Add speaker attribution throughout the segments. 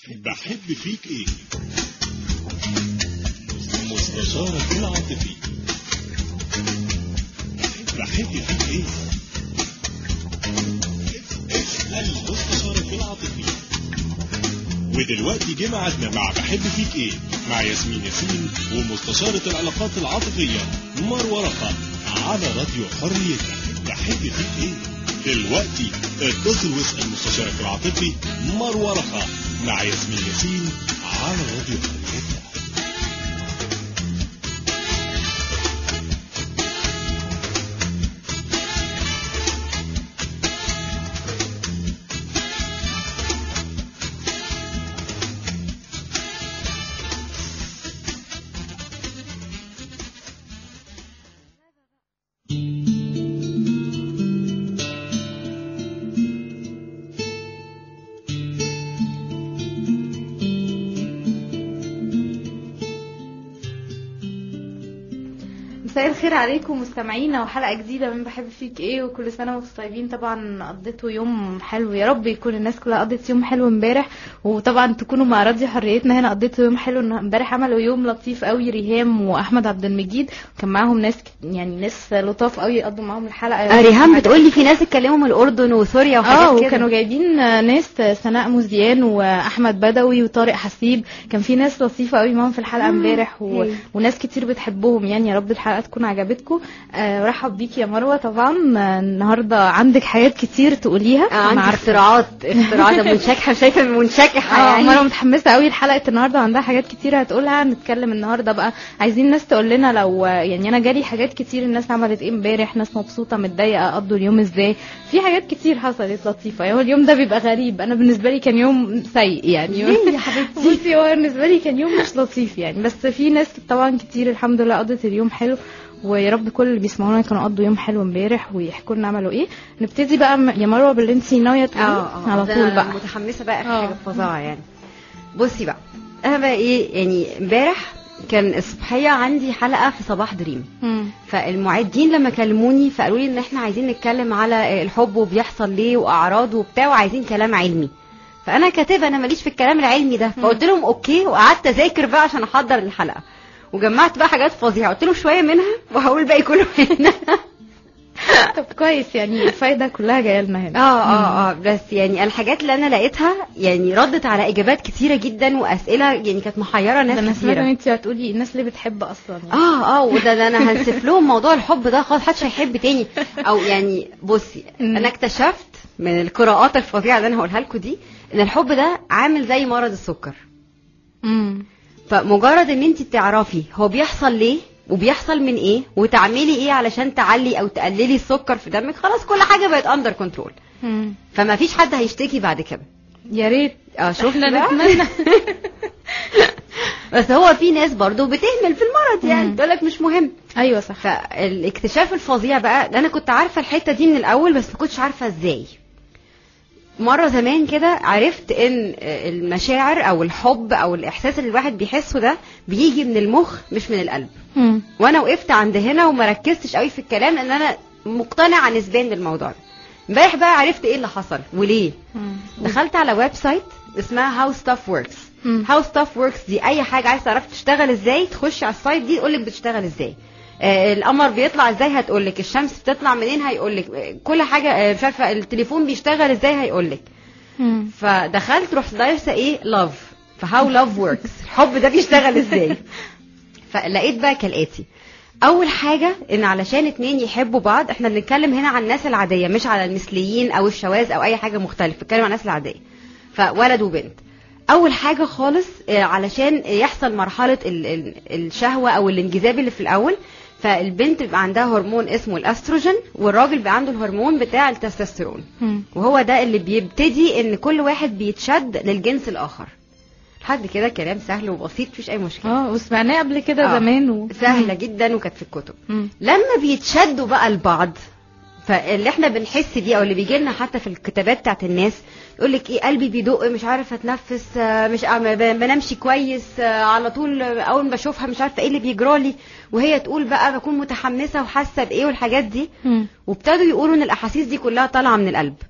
Speaker 1: بحب فيك ايه مستشارك العاطفي بحب فيك ايه اسأل مستشارك العاطفي ودلوقتي جه ميعادنا مع بحب فيك ايه مع ياسمين ياسين ومستشارة العلاقات العاطفية مروة رخا على راديو حريتنا بحب فيك ايه دلوقتي اتصل واسأل مستشارك العاطفي مروة رخا مع ياسمين ياسين على راديو حريتنا
Speaker 2: مساء الخير عليكم مستمعينا وحلقه جديده من بحب فيك ايه وكل سنه وانتم طيبين طبعا قضيتوا يوم حلو يا رب يكون الناس كلها قضت يوم حلو امبارح وطبعا تكونوا مع راديو حريتنا هنا قضيتوا يوم حلو إن امبارح عملوا يوم لطيف قوي ريهام واحمد عبد المجيد كان معاهم ناس ك- يعني ناس لطاف قوي قضوا معاهم الحلقه
Speaker 3: آه، ريهام بتقول لي في ناس اتكلموا من الاردن وسوريا
Speaker 2: اه
Speaker 3: وحاجات كده
Speaker 2: وكانوا جايبين ناس سناء مزيان واحمد بدوي وطارق حسيب كان في ناس لطيفه قوي معاهم في الحلقه امبارح و...
Speaker 3: أوكي.
Speaker 2: وناس كتير بتحبهم يعني يا رب الحلقه تكون عجبتكم آه رحب بيكي يا مروه طبعا آه النهارده عندك حاجات كتير تقوليها
Speaker 3: آه، عندي
Speaker 2: أنا عارفة.
Speaker 3: اختراعات اختراعات منشكحه شايفه منشكحه
Speaker 2: اه
Speaker 3: يعني
Speaker 2: مروه متحمسه قوي لحلقه النهارده عندها حاجات كتير هتقولها نتكلم النهارده بقى عايزين ناس تقول لنا لو يعني انا جالي حاجات كتير الناس عملت ايه امبارح ناس مبسوطه متضايقه قضوا اليوم ازاي في حاجات كتير حصلت لطيفه يعني هو اليوم ده بيبقى غريب انا بالنسبه لي كان يوم سيء يعني
Speaker 3: ليه يا حبيبتي
Speaker 2: بصي هو بالنسبه لي كان يوم مش لطيف يعني بس في ناس طبعا كتير الحمد لله قضت اليوم حلو ويا رب كل اللي بيسمعونا كانوا قضوا يوم حلو امبارح ويحكوا لنا عملوا ايه نبتدي بقى م- يا مروه باللي انت ناويه تقوليه
Speaker 3: اه اه
Speaker 2: على
Speaker 3: ده
Speaker 2: طول
Speaker 3: أنا
Speaker 2: بقى
Speaker 3: متحمسه بقى في
Speaker 2: آه.
Speaker 3: حاجه فظيعه يعني بصي بقى انا بقى ايه يعني امبارح كان الصبحيه عندي حلقه في صباح دريم
Speaker 2: مم.
Speaker 3: فالمعدين لما كلموني فقالوا لي ان احنا عايزين نتكلم على الحب وبيحصل ليه واعراضه وبتاع وعايزين كلام علمي فانا كاتبه انا ماليش في الكلام العلمي ده فقلت لهم اوكي وقعدت اذاكر بقى عشان احضر الحلقه وجمعت بقى حاجات فظيعه قلت لهم شويه منها وهقول الباقي كله هنا
Speaker 2: طب كويس يعني الفايده كلها جايه لنا هنا
Speaker 3: اه اه اه بس يعني الحاجات اللي انا لقيتها يعني ردت على اجابات كتيره جدا واسئله يعني كانت محيره
Speaker 2: ده
Speaker 3: ناس
Speaker 2: انا سمعت ان
Speaker 3: كتيره
Speaker 2: انت هتقولي الناس اللي بتحب اصلا يعني.
Speaker 3: اه اه وده ده انا هنسف لهم موضوع الحب ده خلاص محدش هيحب تاني او يعني بصي
Speaker 2: مم.
Speaker 3: انا اكتشفت من القراءات الفظيعه اللي انا هقولها لكم دي ان الحب ده عامل زي مرض السكر
Speaker 2: امم
Speaker 3: فمجرد ان انت تعرفي هو بيحصل ليه وبيحصل من ايه وتعملي ايه علشان تعلي او تقللي السكر في دمك خلاص كل حاجه بقت اندر كنترول
Speaker 2: امم
Speaker 3: فما فيش حد هيشتكي بعد كده
Speaker 2: يا ريت
Speaker 3: اه شفت
Speaker 2: احنا
Speaker 3: بقى؟
Speaker 2: نتمنى
Speaker 3: بس هو في ناس برضو بتهمل في المرض يعني
Speaker 2: مم.
Speaker 3: تقول لك مش مهم
Speaker 2: ايوه صح
Speaker 3: فالاكتشاف الفظيع بقى ده انا كنت عارفه الحته دي من الاول بس ما كنتش عارفه ازاي مره زمان كده عرفت ان المشاعر او الحب او الاحساس اللي الواحد بيحسه ده بيجي من المخ مش من القلب
Speaker 2: امم
Speaker 3: وانا وقفت عند هنا وما ركزتش قوي في الكلام لان انا مقتنعه نسبيا بالموضوع ده امبارح بقى عرفت ايه اللي حصل وليه دخلت على ويب سايت اسمها هاو ستاف وركس
Speaker 2: مم.
Speaker 3: هاو ستاف وركس دي اي حاجه عايز تعرف تشتغل ازاي تخش على السايت دي يقول لك بتشتغل ازاي آه القمر بيطلع ازاي هتقول لك الشمس بتطلع منين هيقول لك كل حاجه آه مش عارفه التليفون بيشتغل ازاي هيقول لك
Speaker 2: مم.
Speaker 3: فدخلت رحت دايسه ايه لاف فهاو لاف وركس الحب ده بيشتغل ازاي فلقيت بقى كالاتي اول حاجه ان علشان اتنين يحبوا بعض احنا بنتكلم هنا عن الناس العاديه مش على المثليين او الشواذ او اي حاجه مختلفه بنتكلم عن الناس العاديه فولد وبنت اول حاجه خالص آه، علشان يحصل مرحله ال- ال- الشهوه او الانجذاب اللي في الاول فالبنت بيبقى عندها هرمون اسمه الاستروجين والراجل بيبقى عنده الهرمون بتاع التستوستيرون
Speaker 2: مم.
Speaker 3: وهو ده اللي بيبتدي ان كل واحد بيتشد للجنس الاخر لحد كده كلام سهل وبسيط مفيش اي مشكله
Speaker 2: اه وسمعناه قبل كده
Speaker 3: آه.
Speaker 2: زمان و...
Speaker 3: سهله جدا وكانت في الكتب
Speaker 2: مم.
Speaker 3: لما بيتشدوا بقى لبعض فاللي احنا بنحس بيه او اللي بيجي لنا حتى في الكتابات بتاعت الناس يقول لك ايه قلبي بيدق مش عارف اتنفس آه، مش آه، ما ب- بنامش كويس آه، على طول آه، اول ما بشوفها مش عارفه ايه اللي بيجرالي وهي تقول بقى بكون متحمسه وحاسه بايه والحاجات دي
Speaker 2: مم.
Speaker 3: وابتدوا يقولوا ان الاحاسيس دي كلها طالعه من القلب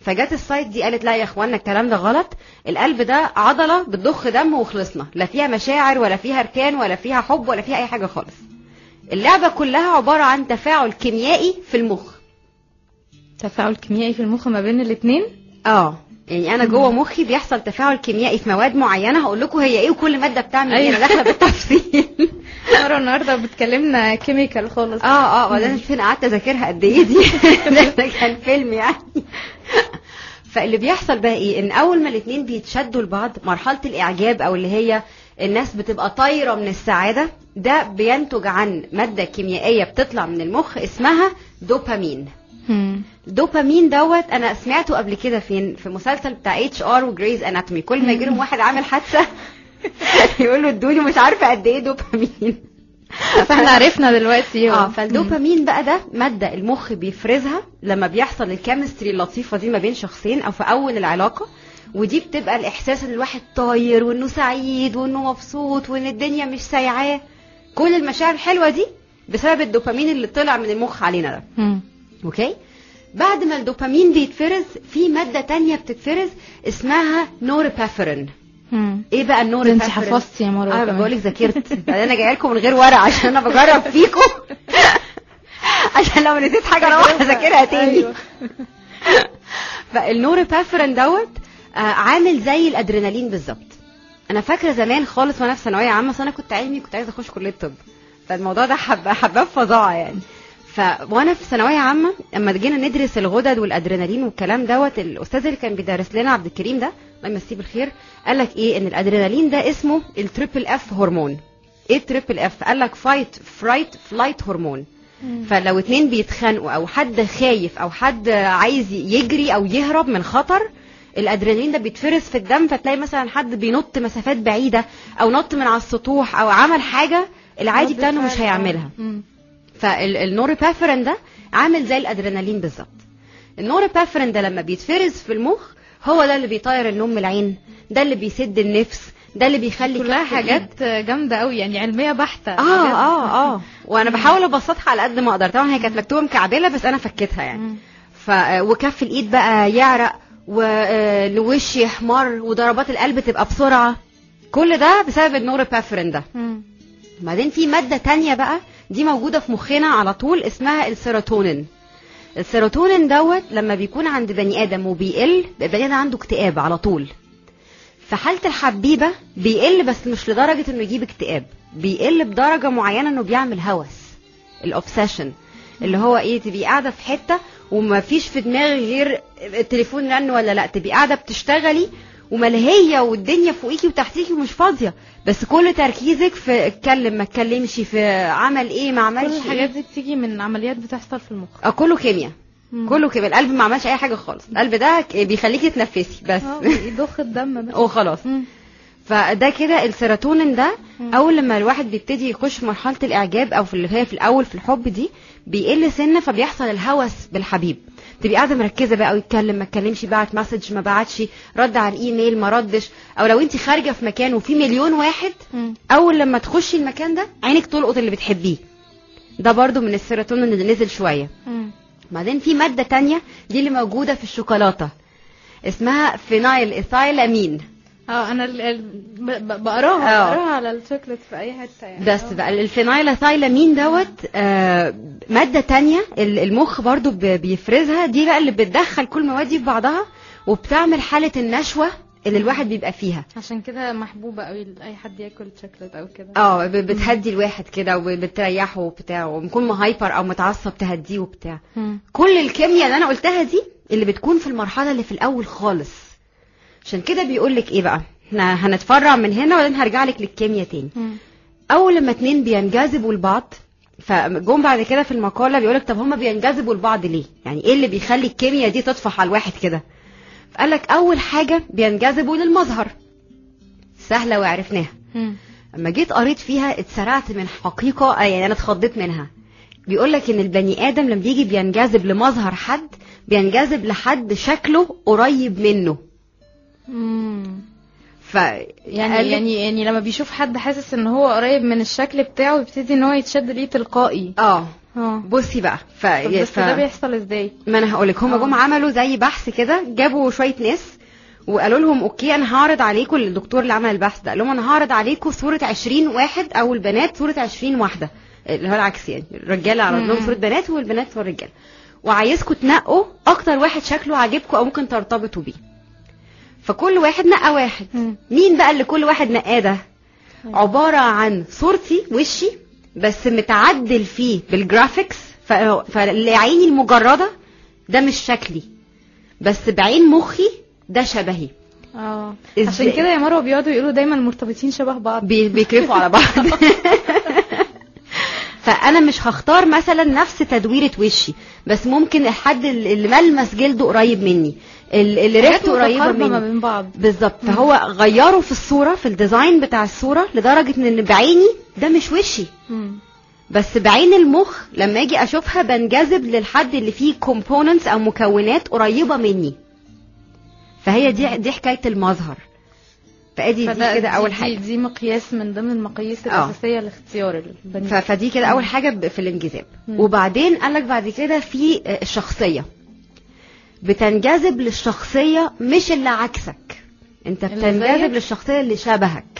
Speaker 3: فجت السايت دي قالت لا يا اخوانا الكلام ده غلط القلب ده عضله بتضخ دم وخلصنا لا فيها مشاعر ولا فيها اركان ولا فيها حب ولا فيها اي حاجه خالص اللعبه كلها عباره عن تفاعل كيميائي في المخ
Speaker 2: تفاعل كيميائي في المخ ما بين الاثنين
Speaker 3: اه يعني انا جوه مخي بيحصل تفاعل كيميائي في مواد معينه هقول لكم هي ايه وكل ماده بتعمل ايه انا
Speaker 2: أيوة.
Speaker 3: داخله بالتفصيل
Speaker 2: مره النهارده بتكلمنا كيميكال خالص
Speaker 3: اه اه وبعدين فين قعدت اذاكرها قد ايه دي ده كان فيلم يعني فاللي بيحصل بقى ايه ان اول ما الاتنين بيتشدوا لبعض مرحله الاعجاب او اللي هي الناس بتبقى طايره من السعاده ده بينتج عن ماده كيميائيه بتطلع من المخ اسمها دوبامين
Speaker 2: مم.
Speaker 3: دوبامين دوت انا سمعته قبل كده فين في مسلسل بتاع اتش ار وجريز اناتومي كل ما يجي لهم واحد عامل حادثه يقول له ادوني مش عارفه قد ايه دوبامين
Speaker 2: فاحنا عرفنا دلوقتي هو.
Speaker 3: اه فالدوبامين بقى ده ماده المخ بيفرزها لما بيحصل الكيمستري اللطيفه دي ما بين شخصين او في اول العلاقه ودي بتبقى الاحساس ان الواحد طاير وانه سعيد وانه مبسوط وان الدنيا مش سايعاه كل المشاعر الحلوه دي بسبب الدوبامين اللي طلع من المخ علينا ده
Speaker 2: مم.
Speaker 3: اوكي بعد ما الدوبامين بيتفرز في ماده تانية بتتفرز اسمها نوربافرين
Speaker 2: مم.
Speaker 3: ايه بقى
Speaker 2: ده
Speaker 3: النوربافرين
Speaker 2: انت حفظتي يا مروه
Speaker 3: اه
Speaker 2: كمان.
Speaker 3: بقول لك ذاكرت بعدين انا جايه لكم من غير ورق عشان انا بجرب فيكم عشان لو نسيت حاجه اروح اذاكرها تاني
Speaker 2: أيوة.
Speaker 3: فالنوربافرين دوت آه، عامل زي الادرينالين بالظبط انا فاكره زمان خالص وانا في ثانويه عامه أصل انا كنت علمي كنت عايزه اخش كليه طب فالموضوع ده حب حباب فظاعه يعني ف وانا في ثانويه عامه اما جينا ندرس الغدد والادرينالين والكلام دوت الاستاذ اللي كان بيدرس لنا عبد الكريم ده الله يمسيه بالخير قال لك ايه ان الادرينالين ده اسمه التريبل اف هرمون ايه التريبل اف قال لك فايت فرايت فلايت هرمون فلو اتنين بيتخانقوا او حد خايف او حد عايز يجري او يهرب من خطر الادرينالين ده بيتفرز في الدم فتلاقي مثلا حد بينط مسافات بعيده او نط من على السطوح او عمل حاجه العادي
Speaker 2: رد
Speaker 3: بتاعه مش
Speaker 2: فعل.
Speaker 3: هيعملها
Speaker 2: مم.
Speaker 3: فالنوربافرين ده عامل زي الادرينالين بالظبط النوربافرين ده لما بيتفرز في المخ هو ده اللي بيطير النوم من العين ده اللي بيسد النفس ده اللي بيخلي
Speaker 2: كلها
Speaker 3: كف الإيد.
Speaker 2: حاجات جامده قوي يعني علميه بحته
Speaker 3: اه
Speaker 2: بجد.
Speaker 3: اه اه وانا بحاول ابسطها على قد ما اقدر طبعا هي كانت مكتوبه مكعبله بس انا فكيتها يعني
Speaker 2: مم.
Speaker 3: ف وكف الايد بقى يعرق والوش يحمر وضربات القلب تبقى بسرعه كل ده بسبب النوربافرين ده
Speaker 2: مم.
Speaker 3: بعدين في مادة تانية بقى دي موجودة في مخنا على طول اسمها السيروتونين السيروتونين دوت لما بيكون عند بني آدم وبيقل بيبقى بني آدم عنده اكتئاب على طول في حالة الحبيبة بيقل بس مش لدرجة انه يجيب اكتئاب بيقل بدرجة معينة انه بيعمل هوس الاوبسيشن اللي هو ايه تبقي قاعدة في حتة وما فيش في دماغي غير التليفون رن ولا لا تبقي قاعدة بتشتغلي وملهية والدنيا فوقيكي وتحتيكي ومش فاضية بس كل تركيزك في اتكلم ما اتكلمش في عمل ايه ما
Speaker 2: كل
Speaker 3: عملش
Speaker 2: الحاجات دي بتيجي من عمليات بتحصل في المخ
Speaker 3: آه، كله كيمياء
Speaker 2: مم.
Speaker 3: كله كيمياء القلب ما عملش اي حاجه خالص القلب ده ك- بيخليكي تنفسي بس
Speaker 2: اه بيضخ الدم بس
Speaker 3: وخلاص
Speaker 2: مم.
Speaker 3: فده كده السيروتونين ده
Speaker 2: مم.
Speaker 3: اول لما الواحد بيبتدي يخش في مرحله الاعجاب او في اللي هي في الاول في الحب دي بيقل سنه فبيحصل الهوس بالحبيب تبقي قاعده مركزه بقى ويتكلم ما اتكلمش بعت مسج ما بعتش رد على الايميل ما ردش او لو انت خارجه في مكان وفي مليون واحد
Speaker 2: مم.
Speaker 3: اول لما تخشي المكان ده عينك تلقط اللي بتحبيه ده برضو من السيروتونين اللي نزل شويه
Speaker 2: مم.
Speaker 3: بعدين في مادة تانية دي اللي موجودة في الشوكولاتة اسمها فينايل ايثايلامين
Speaker 2: اه انا ال- ال- ب- ب- بقراها
Speaker 3: اه.
Speaker 2: بقراها على الشوكليت في اي حته يعني
Speaker 3: بس
Speaker 2: اه.
Speaker 3: بقى الفينايل ايثايلامين دوت آه مادة تانية ال- المخ برضو ب- بيفرزها دي بقى اللي بتدخل كل المواد دي في بعضها وبتعمل حالة النشوة اللي الواحد بيبقى فيها
Speaker 2: عشان كده محبوبه قوي اي حد ياكل شوكليت او كده
Speaker 3: اه ب- بتهدي الواحد كده وبتريحه وبتاع وبيكون مهايبر او متعصب تهديه وبتاع
Speaker 2: مم.
Speaker 3: كل الكيمياء اللي انا قلتها دي اللي بتكون في المرحله اللي في الاول خالص عشان كده بيقول لك ايه بقى احنا هنتفرع من هنا وبعدين هرجع لك للكيمياء تاني
Speaker 2: مم.
Speaker 3: اول لما اتنين بينجذبوا لبعض فجم بعد كده في المقاله بيقولك طب هما بينجذبوا لبعض ليه يعني ايه اللي بيخلي الكيمياء دي تطفح على الواحد كده فقال لك اول حاجه بينجذبوا للمظهر سهله وعرفناها
Speaker 2: مم.
Speaker 3: اما جيت قريت فيها اتسرعت من حقيقه آه يعني انا اتخضيت منها بيقول لك ان البني ادم لما بيجي بينجذب لمظهر حد بينجذب لحد شكله قريب منه
Speaker 2: مم.
Speaker 3: ف
Speaker 2: يعني يعني يعني لما بيشوف حد حاسس ان هو قريب من الشكل بتاعه يبتدي ان هو يتشد ليه تلقائي
Speaker 3: اه
Speaker 2: اه
Speaker 3: بصي بقى ف...
Speaker 2: طب بس
Speaker 3: ف...
Speaker 2: ده بيحصل ازاي
Speaker 3: ما انا هقول لك هم
Speaker 2: آه.
Speaker 3: جم عملوا زي بحث كده جابوا شويه ناس وقالوا لهم اوكي انا هعرض عليكم الدكتور اللي عمل البحث ده قال لهم انا هعرض عليكم صوره 20 واحد او البنات صوره 20 واحده اللي هو العكس يعني الرجاله عرض لهم
Speaker 2: مم.
Speaker 3: صوره بنات والبنات صور رجاله وعايزكم تنقوا اكتر واحد شكله عاجبكم او ممكن ترتبطوا بيه فكل واحد نقى واحد
Speaker 2: مم.
Speaker 3: مين بقى اللي كل واحد نقاه ده عباره عن صورتي وشي بس متعدل فيه بالجرافيكس ف- فالعيني المجرده ده مش شكلي بس بعين مخي ده شبهي
Speaker 2: اه
Speaker 3: إزاي؟
Speaker 2: عشان كده يا مروه بيقعدوا يقولوا دايما المرتبطين شبه بعض
Speaker 3: بي- بيكرفوا على بعض فانا مش هختار مثلا نفس تدويره وشي بس ممكن الحد اللي ملمس جلده قريب مني ال- اللي
Speaker 2: حاجات
Speaker 3: ريحته قريبه
Speaker 2: متقاربة ما
Speaker 3: مني
Speaker 2: بين بعض
Speaker 3: بالظبط فهو غيروا في الصوره في الديزاين بتاع الصوره لدرجه ان بعيني ده مش وشي
Speaker 2: مم.
Speaker 3: بس بعين المخ لما اجي اشوفها بنجذب للحد اللي فيه كومبوننتس او مكونات قريبه مني فهي دي دي حكايه المظهر فادي دي
Speaker 2: فده
Speaker 3: كده اول
Speaker 2: دي-
Speaker 3: حاجه
Speaker 2: دي مقياس من ضمن المقاييس
Speaker 3: آه.
Speaker 2: الاساسيه لاختيار البني
Speaker 3: ف- فدي كده اول حاجه ب- في الانجذاب
Speaker 2: مم.
Speaker 3: وبعدين قال لك بعد كده في آه، الشخصيه بتنجذب للشخصيه مش اللي عكسك انت
Speaker 2: اللي
Speaker 3: بتنجذب
Speaker 2: زيك؟
Speaker 3: للشخصيه اللي شبهك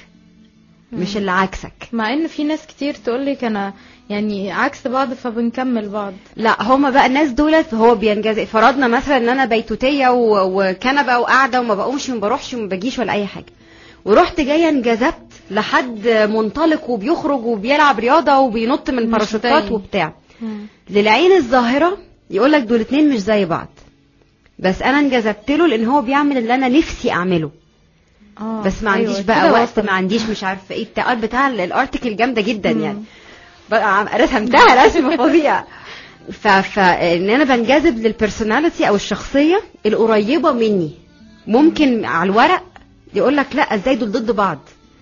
Speaker 3: مش اللي عكسك
Speaker 2: مع ان في ناس كتير تقول لك انا يعني عكس بعض فبنكمل بعض
Speaker 3: لا هما بقى الناس دولت هو بينجذب فرضنا مثلا ان انا بيتوتيه و- وكنبه وقاعده وما بقومش وما بروحش وما بجيش ولا اي حاجه ورحت جايه انجذبت لحد منطلق وبيخرج وبيلعب رياضه وبينط من
Speaker 2: مش
Speaker 3: الباراشوتات
Speaker 2: زيي.
Speaker 3: وبتاع للعين الظاهره يقول لك دول اتنين مش زي بعض بس انا انجذبت له لان هو بيعمل اللي انا نفسي اعمله
Speaker 2: اه
Speaker 3: بس ما
Speaker 2: أيوة،
Speaker 3: عنديش بقى
Speaker 2: كده
Speaker 3: وقت
Speaker 2: وصل.
Speaker 3: ما عنديش مش عارفه ايه بتاع بتاع ال- الارتكل جامده جدا
Speaker 2: مم.
Speaker 3: يعني بقى عم- رسمتها رسم فظيع ف فان انا بنجذب للبرسوناليتي او الشخصيه القريبه مني ممكن على الورق يقول لك لا ازاي دول ضد بعض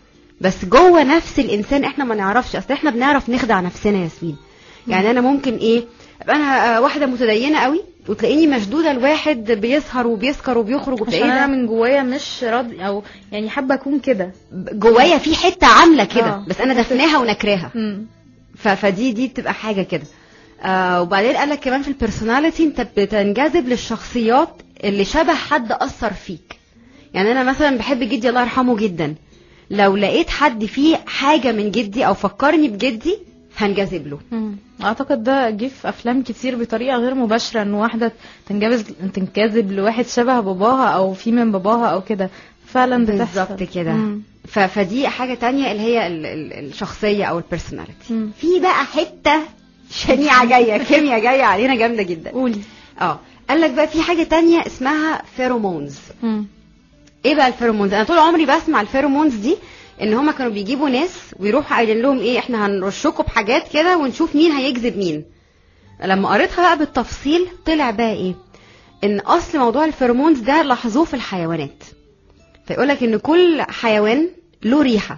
Speaker 3: بس جوه نفس الانسان احنا ما نعرفش اصل احنا بنعرف نخدع نفسنا يا ياسمين يعني انا ممكن ايه ابقى انا آه، واحده متدينه قوي وتلاقيني مشدوده لواحد بيسهر وبيسكر وبيخرج
Speaker 2: عشان
Speaker 3: وتلاقيني
Speaker 2: انا
Speaker 3: ده
Speaker 2: من جوايا مش راضي او يعني حابه اكون كده
Speaker 3: جوايا في حته عامله كده
Speaker 2: آه.
Speaker 3: بس انا دفناها ونكراها
Speaker 2: مم.
Speaker 3: ف- فدي دي بتبقى حاجه كده آه وبعدين قال لك كمان في البرسوناليتي انت بتنجذب للشخصيات اللي شبه حد اثر فيك يعني انا مثلا بحب جدي الله يرحمه جدا لو لقيت حد فيه حاجه من جدي او فكرني بجدي هنجذب له
Speaker 2: مم. اعتقد ده جه في افلام كتير بطريقه غير مباشره ان واحده تنجذب تنجذب لواحد شبه باباها او في من باباها او كده فعلا بتحصل
Speaker 3: بالظبط كده
Speaker 2: مم.
Speaker 3: ف- فدي حاجه تانية اللي هي ال- ال- الشخصيه او البرسوناليتي
Speaker 2: مم.
Speaker 3: في بقى حته شنيعه جايه كيمياء جايه علينا جامده جدا
Speaker 2: قولي
Speaker 3: اه قال لك بقى في حاجه تانية اسمها فيرومونز
Speaker 2: مم.
Speaker 3: ايه بقى الفيرومونز انا طول عمري بسمع الفيرومونز دي ان هما كانوا بيجيبوا ناس ويروحوا قايلين لهم ايه احنا هنرشكم بحاجات كده ونشوف مين هيجذب مين لما قريتها بقى بالتفصيل طلع بقى ايه ان اصل موضوع الفيرومونز ده لاحظوه في الحيوانات فيقول لك ان كل حيوان له ريحه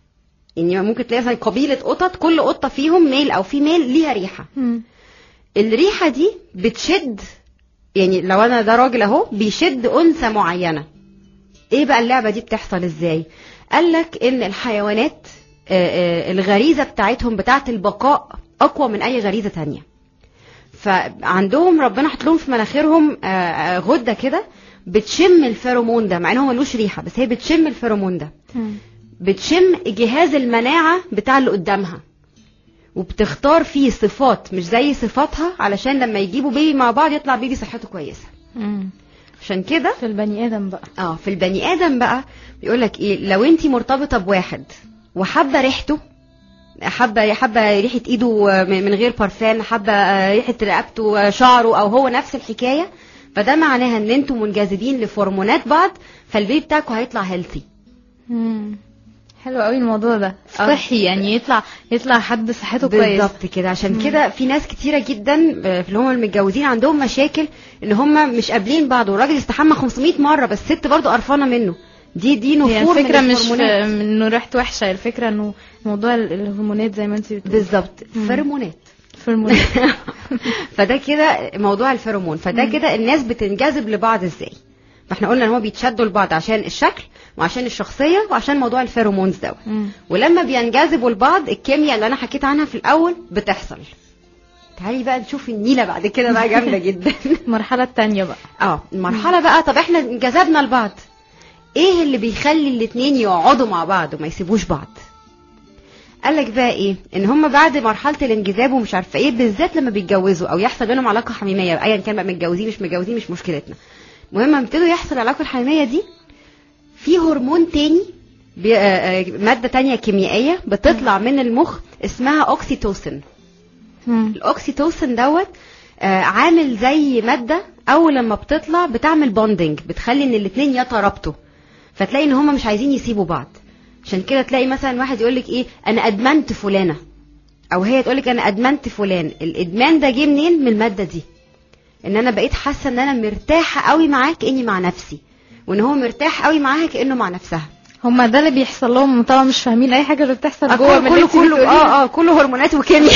Speaker 3: يعني ممكن تلاقي مثلا قبيله قطط كل قطه فيهم ميل او فيميل ليها ريحه
Speaker 2: مم.
Speaker 3: الريحه دي بتشد يعني لو انا ده راجل اهو بيشد انثى معينه ايه بقى اللعبه دي بتحصل ازاي قال لك ان الحيوانات آه، آه، الغريزه بتاعتهم بتاعه البقاء اقوى من اي غريزه تانية فعندهم ربنا حط لهم في مناخيرهم آه، آه، غده كده بتشم الفيرومون ده مع ان هو ملوش ريحه بس هي بتشم الفيرومون ده
Speaker 2: مم.
Speaker 3: بتشم جهاز المناعة بتاع اللي قدامها وبتختار فيه صفات مش زي صفاتها علشان لما يجيبوا بيبي مع بعض يطلع بيبي صحته كويسة
Speaker 2: مم.
Speaker 3: عشان كده
Speaker 2: في البني ادم بقى
Speaker 3: اه في البني ادم بقى بيقول لك ايه لو انت مرتبطة بواحد وحابة ريحته حابة حابة ريحة ايده من من غير بارفان حابة آه، ريحة رقبته آه، شعره او هو نفس الحكاية فده معناها ان انتوا منجذبين لهرمونات بعض فالبيبي بتاعكم هيطلع هيلثي
Speaker 2: مم. حلو قوي الموضوع ده
Speaker 3: آه.
Speaker 2: صحي يعني يطلع يطلع حد صحته كويس
Speaker 3: بالظبط كده عشان كده في ناس كتيره جدا آه، في اللي هم المتجوزين عندهم مشاكل ان هم مش قابلين بعض والراجل استحمى 500 مره بس الست برضه قرفانه منه دي دي
Speaker 2: هي
Speaker 3: نفور
Speaker 2: الفكرة
Speaker 3: من
Speaker 2: مش في
Speaker 3: الهرمونات
Speaker 2: انه ريحته وحشة الفكرة انه موضوع ال- الهرمونات زي ما انت بتقولي
Speaker 3: بالظبط
Speaker 2: مم.
Speaker 3: فيرمونات
Speaker 2: الهرمونات
Speaker 3: فده كده موضوع الفيرومون فده كده الناس بتنجذب لبعض ازاي فاحنا قلنا ان هو بيتشدوا لبعض عشان الشكل وعشان الشخصيه وعشان موضوع الفيرومونز دوت
Speaker 2: مم.
Speaker 3: ولما بينجذبوا لبعض الكيمياء اللي انا حكيت عنها في الاول بتحصل تعالي بقى نشوف النيله بعد كده بقى جامده جدا
Speaker 2: المرحله الثانيه بقى
Speaker 3: اه المرحله بقى طب احنا انجذبنا لبعض ايه اللي بيخلي الاتنين يقعدوا مع بعض وما يسيبوش بعض قال لك بقى ايه ان هم بعد مرحله الانجذاب ومش عارفه ايه بالذات لما بيتجوزوا او يحصل بينهم علاقه حميميه ايا كان بقى متجوزين مش متجوزين مش مشكلتنا المهم لما ابتدوا يحصل العلاقه الحميميه دي في هرمون تاني بي- آه، آه، ماده تانية كيميائيه بتطلع من المخ اسمها اوكسيتوسين
Speaker 2: مم.
Speaker 3: الاوكسيتوسين دوت آه، عامل زي ماده اول لما بتطلع بتعمل بوندنج بتخلي ان الاثنين يترابطوا فتلاقي ان هما مش عايزين يسيبوا بعض عشان كده تلاقي مثلا واحد يقول لك ايه انا ادمنت فلانه او هي تقول لك انا ادمنت فلان الادمان ده جه منين من الماده دي ان انا بقيت حاسه ان انا مرتاحه قوي معاه كاني مع نفسي وان هو مرتاح قوي معاها كانه مع نفسها
Speaker 2: هما ده اللي بيحصل لهم طبعا مش فاهمين اي حاجه اللي بتحصل
Speaker 3: آه،
Speaker 2: جوه من
Speaker 3: كله
Speaker 2: اللي
Speaker 3: كله
Speaker 2: انتي
Speaker 3: كله
Speaker 2: بتقوليه.
Speaker 3: اه اه كله هرمونات وكيمياء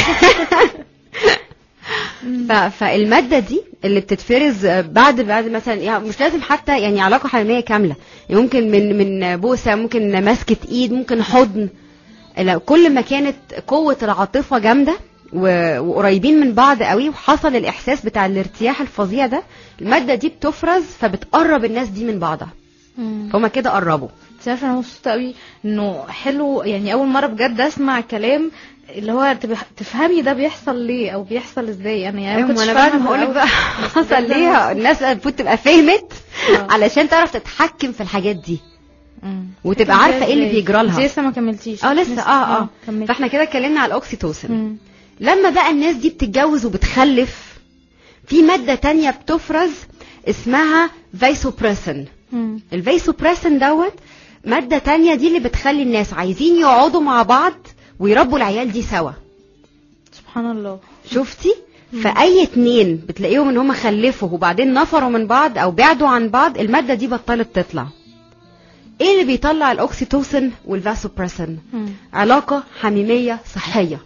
Speaker 3: ف- فالماده دي اللي بتتفرز آه، بعد بعد مثلا يعني مش لازم حتى يعني علاقه حميميه كامله يعني ممكن من من بوسه ممكن مسكه ايد ممكن حضن لا، كل ما كانت قوه العاطفه جامده و- وقريبين من بعض قوي وحصل الاحساس بتاع الارتياح الفظيع ده الماده دي بتفرز فبتقرب الناس دي من بعضها
Speaker 2: مم.
Speaker 3: فهم كده قربوا
Speaker 2: انت عارفه انا مبسوطه قوي انه حلو يعني اول مره بجد اسمع كلام اللي هو تبح- تفهمي ده بيحصل ليه او بيحصل ازاي انا يعني ما كنتش
Speaker 3: انا بعد
Speaker 2: فاهمة
Speaker 3: ما هقول لك
Speaker 2: في
Speaker 3: بقى
Speaker 2: الأول.
Speaker 3: حصل
Speaker 2: بجد
Speaker 3: ليه
Speaker 2: أنا
Speaker 3: الناس المفروض تبقى فهمت
Speaker 2: آه.
Speaker 3: علشان تعرف تتحكم في الحاجات دي
Speaker 2: مم.
Speaker 3: وتبقى عارفه ايه اللي
Speaker 2: ازاي؟
Speaker 3: بيجرى لها
Speaker 2: انت لسه ما كملتيش
Speaker 3: اه لسه اه اه
Speaker 2: كملي.
Speaker 3: فاحنا كده اتكلمنا على الاوكسيتوسين
Speaker 2: مم.
Speaker 3: لما بقى الناس دي بتتجوز وبتخلف في ماده تانية بتفرز اسمها فيسوبريسن
Speaker 2: مم.
Speaker 3: الفيسوبريسن دوت ماده تانية دي اللي بتخلي الناس عايزين يقعدوا مع بعض ويربوا العيال دي سوا
Speaker 2: سبحان الله
Speaker 3: شفتي فاي اتنين بتلاقيهم ان هم خلفوا وبعدين نفروا من بعض او بعدوا عن بعض الماده دي بطلت تطلع ايه اللي بيطلع الاوكسيتوسين والفاسوبريسين
Speaker 2: مم.
Speaker 3: علاقه حميميه صحيه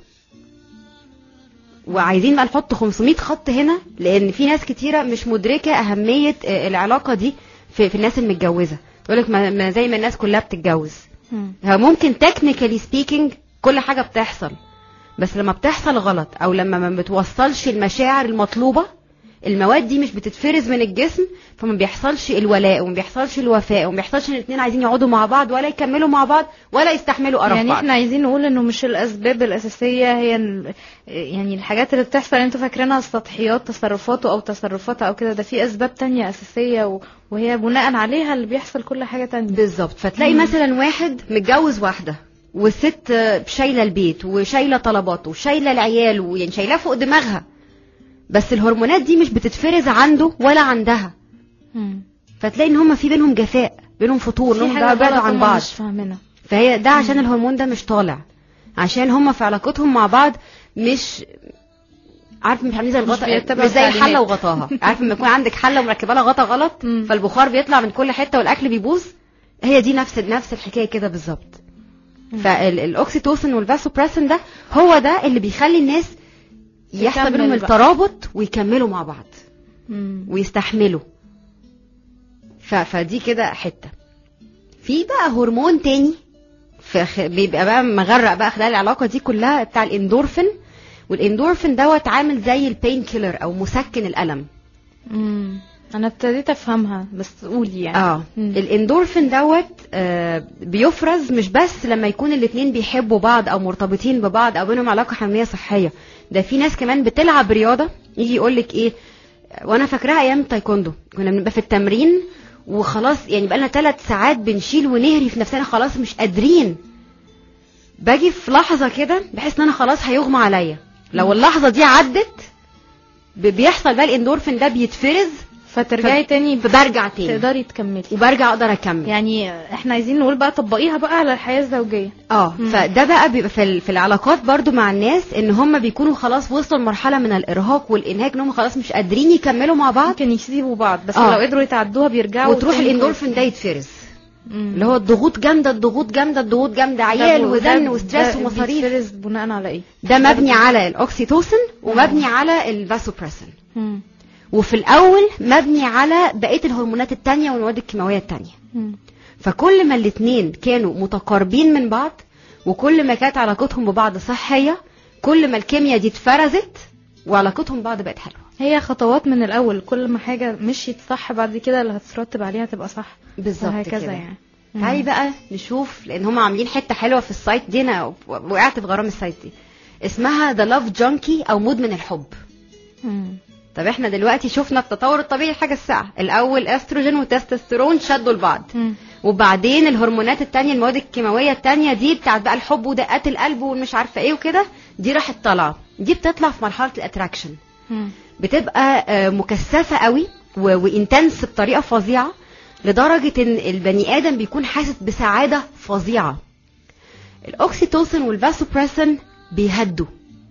Speaker 3: وعايزين بقى نحط 500 خط هنا لان في ناس كتيره مش مدركه اهميه آه، العلاقه دي في, في الناس المتجوزه تقول لك ما ما زي ما الناس كلها بتتجوز
Speaker 2: مم.
Speaker 3: هو ممكن تكنيكالي سبيكينج كل حاجه بتحصل بس لما بتحصل غلط او لما ما بتوصلش المشاعر المطلوبه المواد دي مش بتتفرز من الجسم فما بيحصلش الولاء وما بيحصلش الوفاء وما بيحصلش ان الاثنين عايزين يقعدوا مع بعض ولا يكملوا مع بعض ولا يستحملوا قرف
Speaker 2: يعني
Speaker 3: بعض
Speaker 2: احنا عايزين نقول انه مش الاسباب الاساسيه هي ال- يعني الحاجات اللي بتحصل انتوا فاكرينها سطحيات تصرفاته او تصرفاتها او كده ده في اسباب تانية اساسيه و- وهي بناء عليها اللي بيحصل كل حاجه تانية
Speaker 3: بالظبط فتلاقي مثلا واحد متجوز واحده والست آه، شايله البيت وشايله طلباته وشايله العيال ويعني شايلاه فوق دماغها بس الهرمونات دي مش بتتفرز عنده ولا عندها
Speaker 2: مم.
Speaker 3: فتلاقي ان هما في بينهم جفاء بينهم فتور
Speaker 2: في
Speaker 3: انهم
Speaker 2: حاجه
Speaker 3: بعدوا
Speaker 2: غلط
Speaker 3: عن
Speaker 2: هم
Speaker 3: بعض
Speaker 2: مش فاهمينها
Speaker 3: فهي ده عشان الهرمون ده مش طالع عشان هما في علاقتهم مع بعض مش عارف مش عاملين زي الغطا
Speaker 2: بيتبعوا
Speaker 3: مش زي الحله
Speaker 2: التعليمات.
Speaker 3: وغطاها عارف لما يكون عندك حله ومركبه لها غطا غلط
Speaker 2: مم.
Speaker 3: فالبخار بيطلع من كل حته والاكل بيبوظ هي دي نفس نفس الحكايه كده بالظبط فالاوكسيتوسين والفاسوبريسين ده هو ده اللي بيخلي الناس يحصل
Speaker 2: تكمل
Speaker 3: بينهم
Speaker 2: بقى.
Speaker 3: الترابط ويكملوا مع بعض
Speaker 2: مم.
Speaker 3: ويستحملوا ف... فدي كده حته في بقى هرمون تاني في خ... بيبقى بقى مغرق بقى خلال العلاقه دي كلها بتاع الاندورفين والاندورفين دوت عامل زي البين كيلر او مسكن الالم
Speaker 2: مم. انا ابتديت افهمها بس قولي يعني
Speaker 3: اه
Speaker 2: مم.
Speaker 3: الاندورفين دوت آه بيفرز مش بس لما يكون الاتنين بيحبوا بعض او مرتبطين ببعض او بينهم علاقه حميميه صحيه ده في ناس كمان بتلعب رياضه يجي يقول لك ايه وانا فاكراها ايام تايكوندو كنا بنبقى في التمرين وخلاص يعني بقى لنا ثلاث ساعات بنشيل ونهري في نفسنا خلاص مش قادرين باجي في لحظه كده بحس ان انا خلاص هيغمى عليا لو اللحظه دي عدت ب- بيحصل بقى الاندورفين ده بيتفرز
Speaker 2: فترجعي تاني
Speaker 3: فبرجع تاني
Speaker 2: تقدري تكملي
Speaker 3: وبرجع اقدر اكمل
Speaker 2: يعني احنا عايزين نقول بقى طبقيها بقى على الحياه الزوجيه
Speaker 3: اه
Speaker 2: مم.
Speaker 3: فده بقى بيبقى في, ال- في العلاقات برضو مع الناس ان هم بيكونوا خلاص وصلوا لمرحله من الارهاق والانهاك ان هم خلاص مش قادرين يكملوا مع بعض
Speaker 2: ممكن يسيبوا بعض بس
Speaker 3: آه.
Speaker 2: لو قدروا يتعدوها بيرجعوا
Speaker 3: وتروح
Speaker 2: تاني
Speaker 3: الاندورفين ده يتفرز
Speaker 2: مم.
Speaker 3: اللي هو الضغوط جامده الضغوط جامده الضغوط جامده عيال
Speaker 2: طب
Speaker 3: وزن
Speaker 2: ده-
Speaker 3: وستريس
Speaker 2: ده
Speaker 3: ومصاريف
Speaker 2: بيتفرز بناء على ايه؟
Speaker 3: ده مبني على الاوكسيتوسين ومبني على الفاسوبريسين
Speaker 2: مم.
Speaker 3: وفي الاول مبني على بقيه الهرمونات التانية والمواد الكيماويه التانية
Speaker 2: مم.
Speaker 3: فكل ما الاتنين كانوا متقاربين من بعض وكل ما كانت علاقتهم ببعض صحيه كل ما الكيمياء دي اتفرزت وعلاقتهم ببعض بقت حلوه
Speaker 2: هي خطوات من الاول كل ما حاجه مشيت صح بعد كده اللي هتترتب عليها تبقى صح
Speaker 3: بالظبط
Speaker 2: وهكذا
Speaker 3: كده.
Speaker 2: يعني
Speaker 3: تعالي بقى نشوف لان هم عاملين حته حلوه في السايت دي انا وقعت في غرام السايت دي اسمها ذا لاف جانكي او مدمن الحب
Speaker 2: مم.
Speaker 3: طب احنا دلوقتي شفنا التطور الطبيعي حاجه الساعه الاول استروجين وتستوستيرون شدوا لبعض
Speaker 2: مم.
Speaker 3: وبعدين الهرمونات التانية المواد الكيماويه التانية دي بتاعت بقى الحب ودقات القلب والمش عارفه ايه وكده دي راحت طالعه دي بتطلع في مرحله الاتراكشن
Speaker 2: مم.
Speaker 3: بتبقى آه، مكثفه قوي و- وانتنس بطريقه فظيعه لدرجه ان البني ادم بيكون حاسس بسعاده فظيعه الاوكسيتوسين والفاسوبريسين بيهدوا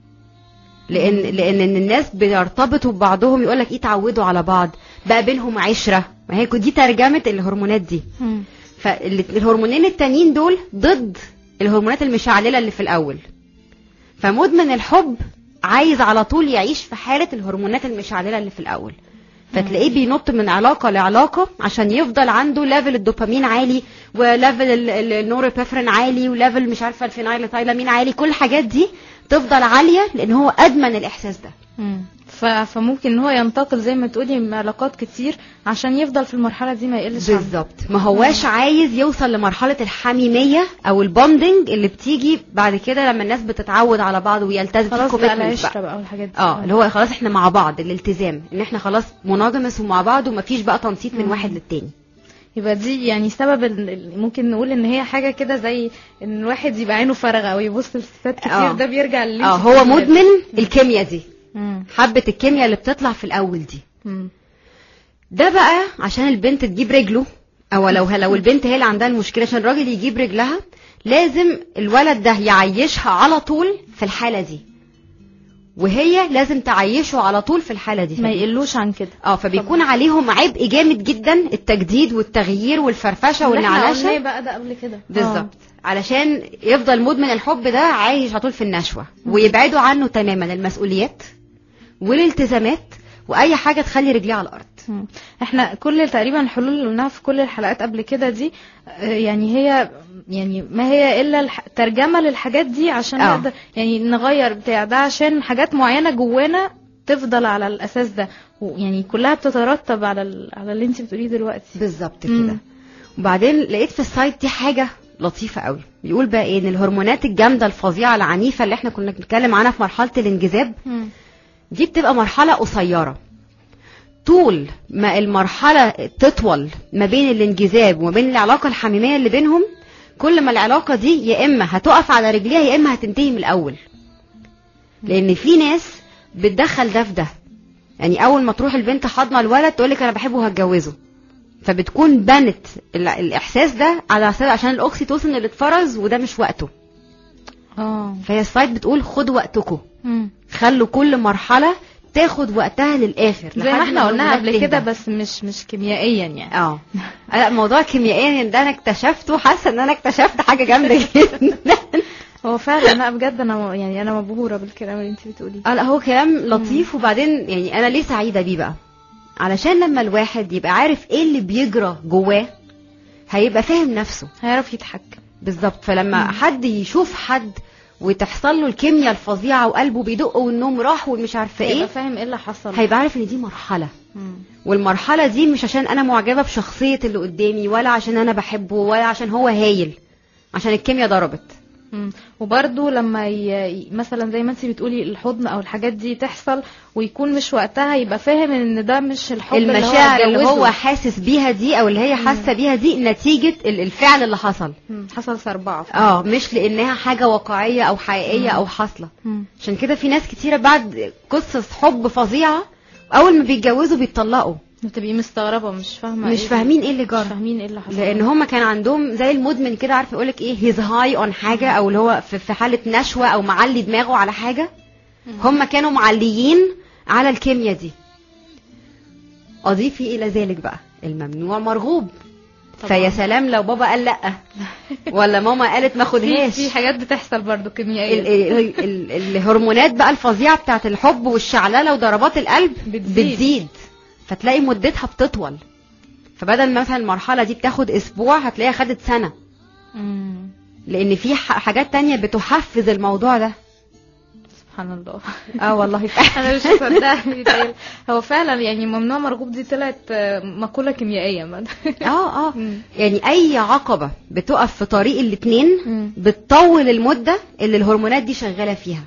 Speaker 3: لان لان إن الناس بيرتبطوا ببعضهم يقول لك ايه اتعودوا على بعض بقى بينهم عشره ما هي دي ترجمه الهرمونات دي
Speaker 2: مم.
Speaker 3: فالهرمونين التانيين دول ضد الهرمونات المشعلله اللي في الاول فمدمن الحب عايز على طول يعيش في حاله الهرمونات المشعلله اللي في الاول فتلاقيه بينط من علاقه لعلاقه عشان يفضل عنده ليفل الدوبامين عالي وليفل ال- ال- النورابيفرين عالي وليفل مش عارفه الفينايلثايلامين عالي كل الحاجات دي تفضل عاليه لان هو ادمن الاحساس ده
Speaker 2: مم. ف- فممكن ان هو ينتقل زي ما تقولي من علاقات كتير عشان يفضل في المرحله دي ما يقلش عنها.
Speaker 3: بالظبط ما هواش عايز يوصل لمرحله الحميميه او البوندنج اللي بتيجي بعد كده لما الناس بتتعود على بعض ويلتزم
Speaker 2: خلاص
Speaker 3: في
Speaker 2: بقى
Speaker 3: commitment
Speaker 2: العشره بقى والحاجات دي
Speaker 3: اه اللي هو خلاص احنا مع بعض الالتزام ان احنا خلاص مونوجامس ومع بعض ومفيش بقى تنطيط من
Speaker 2: مم.
Speaker 3: واحد للتاني
Speaker 2: يبقى دي يعني سبب ال- ال- ممكن نقول ان هي حاجه كده زي ان الواحد يبقى عينه فارغه او يبص للستات كتير
Speaker 3: آه.
Speaker 2: ده بيرجع للي
Speaker 3: اه
Speaker 2: انت
Speaker 3: هو
Speaker 2: بتقوليه ده.
Speaker 3: مدمن الكيمياء دي
Speaker 2: مم.
Speaker 3: حبه الكيمياء اللي بتطلع في الاول دي
Speaker 2: مم.
Speaker 3: ده بقى عشان البنت تجيب رجله او لو لو البنت هي اللي عندها المشكله عشان الراجل يجيب رجلها لازم الولد ده يعيشها على طول في الحاله دي وهي لازم تعيشه على طول في الحاله دي
Speaker 2: ما يقلوش عن كده
Speaker 3: اه فبيكون عليهم عبء جامد جدا التجديد والتغيير والفرفشه
Speaker 2: اللي احنا قلناه
Speaker 3: والنعاشه
Speaker 2: بقى ده قبل كده
Speaker 3: بالظبط علشان يفضل مدمن الحب ده عايش على طول في النشوه ويبعدوا عنه تماما المسؤوليات والالتزامات واي حاجه تخلي رجليه على الارض
Speaker 2: مم. احنا كل تقريبا الحلول اللي قلناها في كل الحلقات قبل كده دي آه، يعني هي يعني ما هي الا الح... ترجمه للحاجات دي عشان
Speaker 3: آه.
Speaker 2: نقدر يعني نغير بتاع ده عشان حاجات معينه جوانا تفضل على الاساس ده ويعني كلها بتترتب على ال... على اللي انت بتقوليه دلوقتي
Speaker 3: بالظبط
Speaker 2: مم.
Speaker 3: كده وبعدين لقيت في السايت دي حاجه لطيفه قوي بيقول بقى ايه ان الهرمونات الجامده الفظيعه العنيفه اللي احنا كنا بنتكلم عنها في مرحله الانجذاب
Speaker 2: مم.
Speaker 3: دي بتبقى مرحلة قصيرة طول ما المرحلة تطول ما بين الانجذاب وما بين العلاقة الحميمية اللي بينهم كل ما العلاقة دي يا إما هتقف على رجليها يا إما هتنتهي من الأول لأن في ناس بتدخل ده في ده يعني أول ما تروح البنت حاضنة الولد تقولك أنا بحبه وهتجوزه فبتكون بنت ال- الإحساس ده على أساس عشان الأوكسيتوسين اللي اتفرز وده مش وقته
Speaker 2: اه
Speaker 3: فهي السايت بتقول خدوا وقتكم
Speaker 2: مم.
Speaker 3: خلوا كل مرحلة تاخد وقتها للآخر
Speaker 2: زي ما
Speaker 3: لحد
Speaker 2: احنا قلنا
Speaker 3: الهرمونات
Speaker 2: قبل كده
Speaker 3: تهدى.
Speaker 2: بس مش مش كيميائيا يعني
Speaker 3: اه لا موضوع كيميائيا ده انا اكتشفته حاسه ان انا اكتشفت حاجه جامده جدا
Speaker 2: هو فعلا لا بجد انا يعني انا مبهوره بالكلام اللي انت بتقوليه
Speaker 3: اه لا هو كلام لطيف وبعدين يعني انا ليه سعيده بيه بقى علشان لما الواحد يبقى عارف ايه اللي بيجرى جواه هيبقى فاهم نفسه
Speaker 2: هيعرف يتحكم
Speaker 3: بالظبط فلما حد يشوف حد وتحصل له الكيمياء الفظيعه وقلبه بيدق والنوم راح والمش عارفه
Speaker 2: هيبقى
Speaker 3: ايه
Speaker 2: فاهم ايه اللي حصل
Speaker 3: هيبقى عارف ان دي مرحله
Speaker 2: مم.
Speaker 3: والمرحلة دي مش عشان أنا معجبة بشخصية اللي قدامي ولا عشان أنا بحبه ولا عشان هو هايل عشان الكيمياء ضربت
Speaker 2: مم. وبرده لما ي... ي- مثلا زي ما انت بتقولي الحضن او الحاجات دي تحصل ويكون مش وقتها يبقى فاهم ان ده مش الحب
Speaker 3: المشاعر اللي
Speaker 2: اللي
Speaker 3: هو
Speaker 2: هو
Speaker 3: حاسس بيها دي أو اللي هي حاسة بيها دي نتيجة ال- الفعل اللي حصل
Speaker 2: مم. حصل سربعه
Speaker 3: اه مش لأنها حاجة واقعية أو حقيقية أو حاصلة
Speaker 2: مم.
Speaker 3: عشان كده في ناس كتيرة بعد قصص حب فظيعة أول ما بيتجوزوا بيتطلقوا
Speaker 2: بتبقي مستغربه مش فاهمه
Speaker 3: مش
Speaker 2: إيه
Speaker 3: فاهمين ايه اللي
Speaker 2: مش
Speaker 3: جرى
Speaker 2: فاهمين ايه اللي حصل
Speaker 3: لان هم كان عندهم زي المدمن كده عارف يقولك ايه هيز هاي اون حاجه او اللي هو في في حاله نشوه او معلي دماغه على حاجه هم كانوا معليين على الكيمياء دي اضيفي الى ذلك بقى الممنوع مرغوب
Speaker 2: طبعاً.
Speaker 3: فيا سلام لو بابا قال لا ولا ماما قالت ما
Speaker 2: في
Speaker 3: خدهاش
Speaker 2: في حاجات بتحصل برضو
Speaker 3: ال-
Speaker 2: كيميائيه
Speaker 3: ال- ال- الهرمونات بقى الفظيعه بتاعت الحب والشعلله وضربات القلب
Speaker 2: بتزيد.
Speaker 3: بتزيد فتلاقي مدتها بتطول فبدل مثلا المرحله دي بتاخد اسبوع هتلاقيها خدت سنه
Speaker 2: مم.
Speaker 3: لان في ح- حاجات تانية بتحفز الموضوع ده
Speaker 2: سبحان الله
Speaker 3: اه والله فعلا
Speaker 2: انا مش مصدقه بيتقال. هو فعلا يعني ممنوع مرغوب دي طلعت آه، مقوله كيميائيه ما-
Speaker 3: اه اه
Speaker 2: مم.
Speaker 3: يعني اي عقبه بتقف في طريق الاتنين
Speaker 2: مم.
Speaker 3: بتطول المده اللي الهرمونات دي شغاله فيها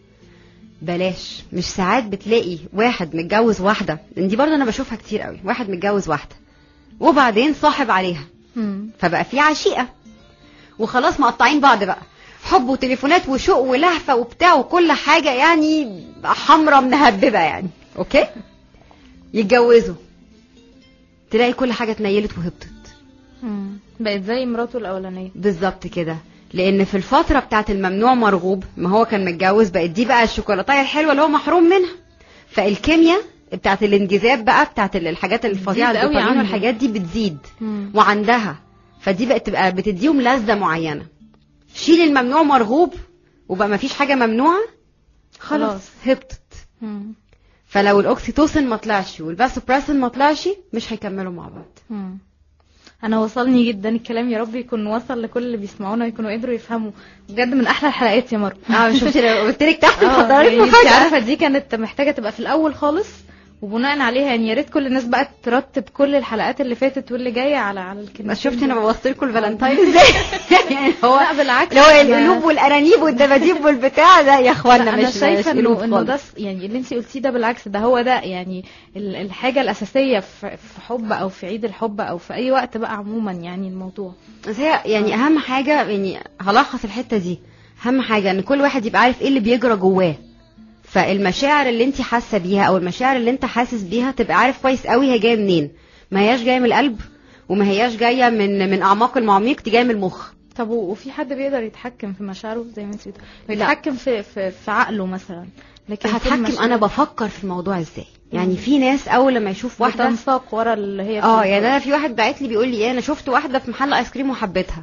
Speaker 3: بلاش مش ساعات بتلاقي واحد متجوز واحده دي برضه انا بشوفها كتير قوي واحد متجوز واحده وبعدين صاحب عليها
Speaker 2: مم.
Speaker 3: فبقى في عشيقه وخلاص مقطعين بعض بقى حب وتليفونات وشوق ولهفه وبتاع وكل حاجه يعني حمرة مهببه يعني اوكي يتجوزوا تلاقي كل حاجه اتنيلت وهبطت
Speaker 2: مم. بقت زي مراته الاولانيه
Speaker 3: بالظبط كده لان في الفتره بتاعت الممنوع مرغوب ما هو كان متجوز بقت دي بقى الشوكولاتايه الحلوه اللي هو محروم منها فالكيمياء بتاعت الانجذاب بقى بتاعت الحاجات الفظيعه
Speaker 2: بتزيد قوي
Speaker 3: الدوبامين
Speaker 2: عنده.
Speaker 3: والحاجات دي بتزيد
Speaker 2: مم.
Speaker 3: وعندها فدي بقت تبقى بتديهم لذة معينة شيل الممنوع مرغوب وبقى مفيش حاجة ممنوعة خلاص
Speaker 2: خلاص.
Speaker 3: هبطت
Speaker 2: مم.
Speaker 3: فلو الاوكسيتوسين ما طلعش والباسوبراسين ما طلعش مش هيكملوا مع بعض
Speaker 2: مم. انا وصلني جدا الكلام يا رب يكون وصل لكل اللي بيسمعونا ويكونوا قدروا يفهموا بجد من احلى الحلقات يا مروه
Speaker 3: اه مش شفتي لو قلت لك تحت
Speaker 2: اه
Speaker 3: محضرات
Speaker 2: يعني انت
Speaker 3: مفاجأة
Speaker 2: عارفه دي كانت محتاجه تبقى في الاول خالص وبناء عليها يعني يا ريت كل الناس بقى ترتب كل الحلقات اللي فاتت واللي جايه على على الكلمتين
Speaker 3: بس شفتي انا
Speaker 2: دول.
Speaker 3: بوظت لكم الفالنتاين ازاي يعني هو
Speaker 2: لا بالعكس
Speaker 3: اللي هو
Speaker 2: أنا-
Speaker 3: القلوب والارانيب والدباديب والبتاع ده يا اخوانا
Speaker 2: لا،
Speaker 3: مش
Speaker 2: انا شايفه
Speaker 3: مش قلوب
Speaker 2: انه انه ده
Speaker 3: خالص.
Speaker 2: س- يعني اللي انت قلتيه ده بالعكس ده هو ده يعني ال- الحاجه الاساسيه في في حب او في عيد الحب او في اي وقت بقى عموما يعني الموضوع
Speaker 3: بس هي يعني اهم حاجه يعني هلخص الحته دي اهم حاجه ان كل واحد يبقى عارف ايه اللي بيجرى جواه فالمشاعر اللي انت حاسه بيها او المشاعر اللي انت حاسس بيها تبقى عارف كويس قوي هي جايه منين ما هياش جايه من القلب وما هياش جايه من من اعماق المعاميق دي جايه من المخ
Speaker 2: طب و- وفي حد بيقدر يتحكم في مشاعره زي ما انت بتقولي
Speaker 3: لا.
Speaker 2: يتحكم في في, في عقله مثلا لكن في
Speaker 3: هتحكم
Speaker 2: المشاعر
Speaker 3: انا بفكر في الموضوع ازاي يعني في ناس اول لما يشوف واحده
Speaker 2: بتنساق ورا اللي هي
Speaker 3: اه
Speaker 2: فيه.
Speaker 3: يعني انا في واحد باعت لي بيقول لي ايه انا شفت واحده في محل ايس كريم وحبيتها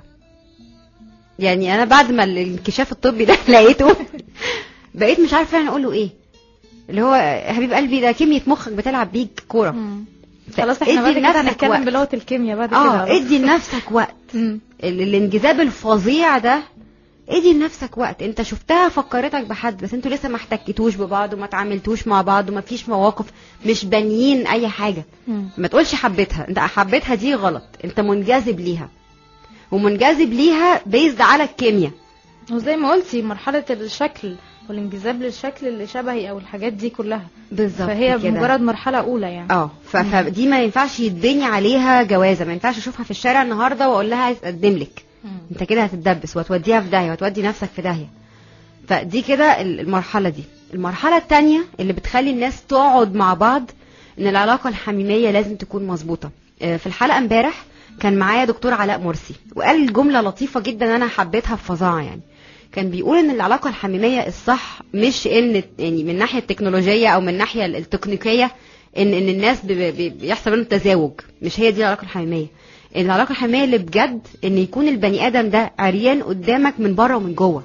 Speaker 3: يعني انا بعد ما الانكشاف الطبي ده لقيته بقيت مش عارفه انا اقول له ايه اللي هو يا حبيب قلبي ده كميه مخك بتلعب بيك كوره
Speaker 2: مم. خلاص احنا
Speaker 3: ادي
Speaker 2: بعد كده
Speaker 3: لنفسك
Speaker 2: هنتكلم
Speaker 3: وقت.
Speaker 2: بلغه الكيمياء بعد كده
Speaker 3: اه
Speaker 2: خلاص.
Speaker 3: ادي لنفسك وقت
Speaker 2: مم.
Speaker 3: ال- الانجذاب الفظيع ده ادي لنفسك وقت انت شفتها فكرتك بحد بس انتوا لسه ما احتكتوش ببعض وما تعاملتوش مع بعض وما فيش مواقف مش بانيين اي حاجه
Speaker 2: مم.
Speaker 3: ما تقولش حبيتها انت حبيتها دي غلط انت منجذب ليها ومنجذب ليها بيزد على الكيمياء
Speaker 2: وزي ما قلتي مرحله الشكل والانجذاب للشكل اللي شبهي او الحاجات دي كلها
Speaker 3: بالظبط
Speaker 2: فهي
Speaker 3: كده.
Speaker 2: مجرد مرحله اولى يعني
Speaker 3: اه ف- فدي ما ينفعش يتبني عليها جوازه ما ينفعش اشوفها في الشارع النهارده واقول لها عايز اقدم لك
Speaker 2: مم.
Speaker 3: انت كده هتتدبس وهتوديها في داهيه وهتودي نفسك في داهيه فدي كده ال- المرحله دي المرحله الثانيه اللي بتخلي الناس تقعد مع بعض ان العلاقه الحميميه لازم تكون مظبوطه آه، في الحلقه امبارح كان معايا دكتور علاء مرسي وقال جمله لطيفه جدا انا حبيتها بفظاعه يعني كان بيقول ان العلاقه الحميميه الصح مش ان يعني من الناحيه التكنولوجيه او من الناحيه التكنيكيه ان ان الناس بي- بي- بيحصل بينهم تزاوج مش هي دي العلاقه الحميميه العلاقه الحميميه اللي بجد ان يكون البني ادم ده عريان قدامك من بره ومن جوه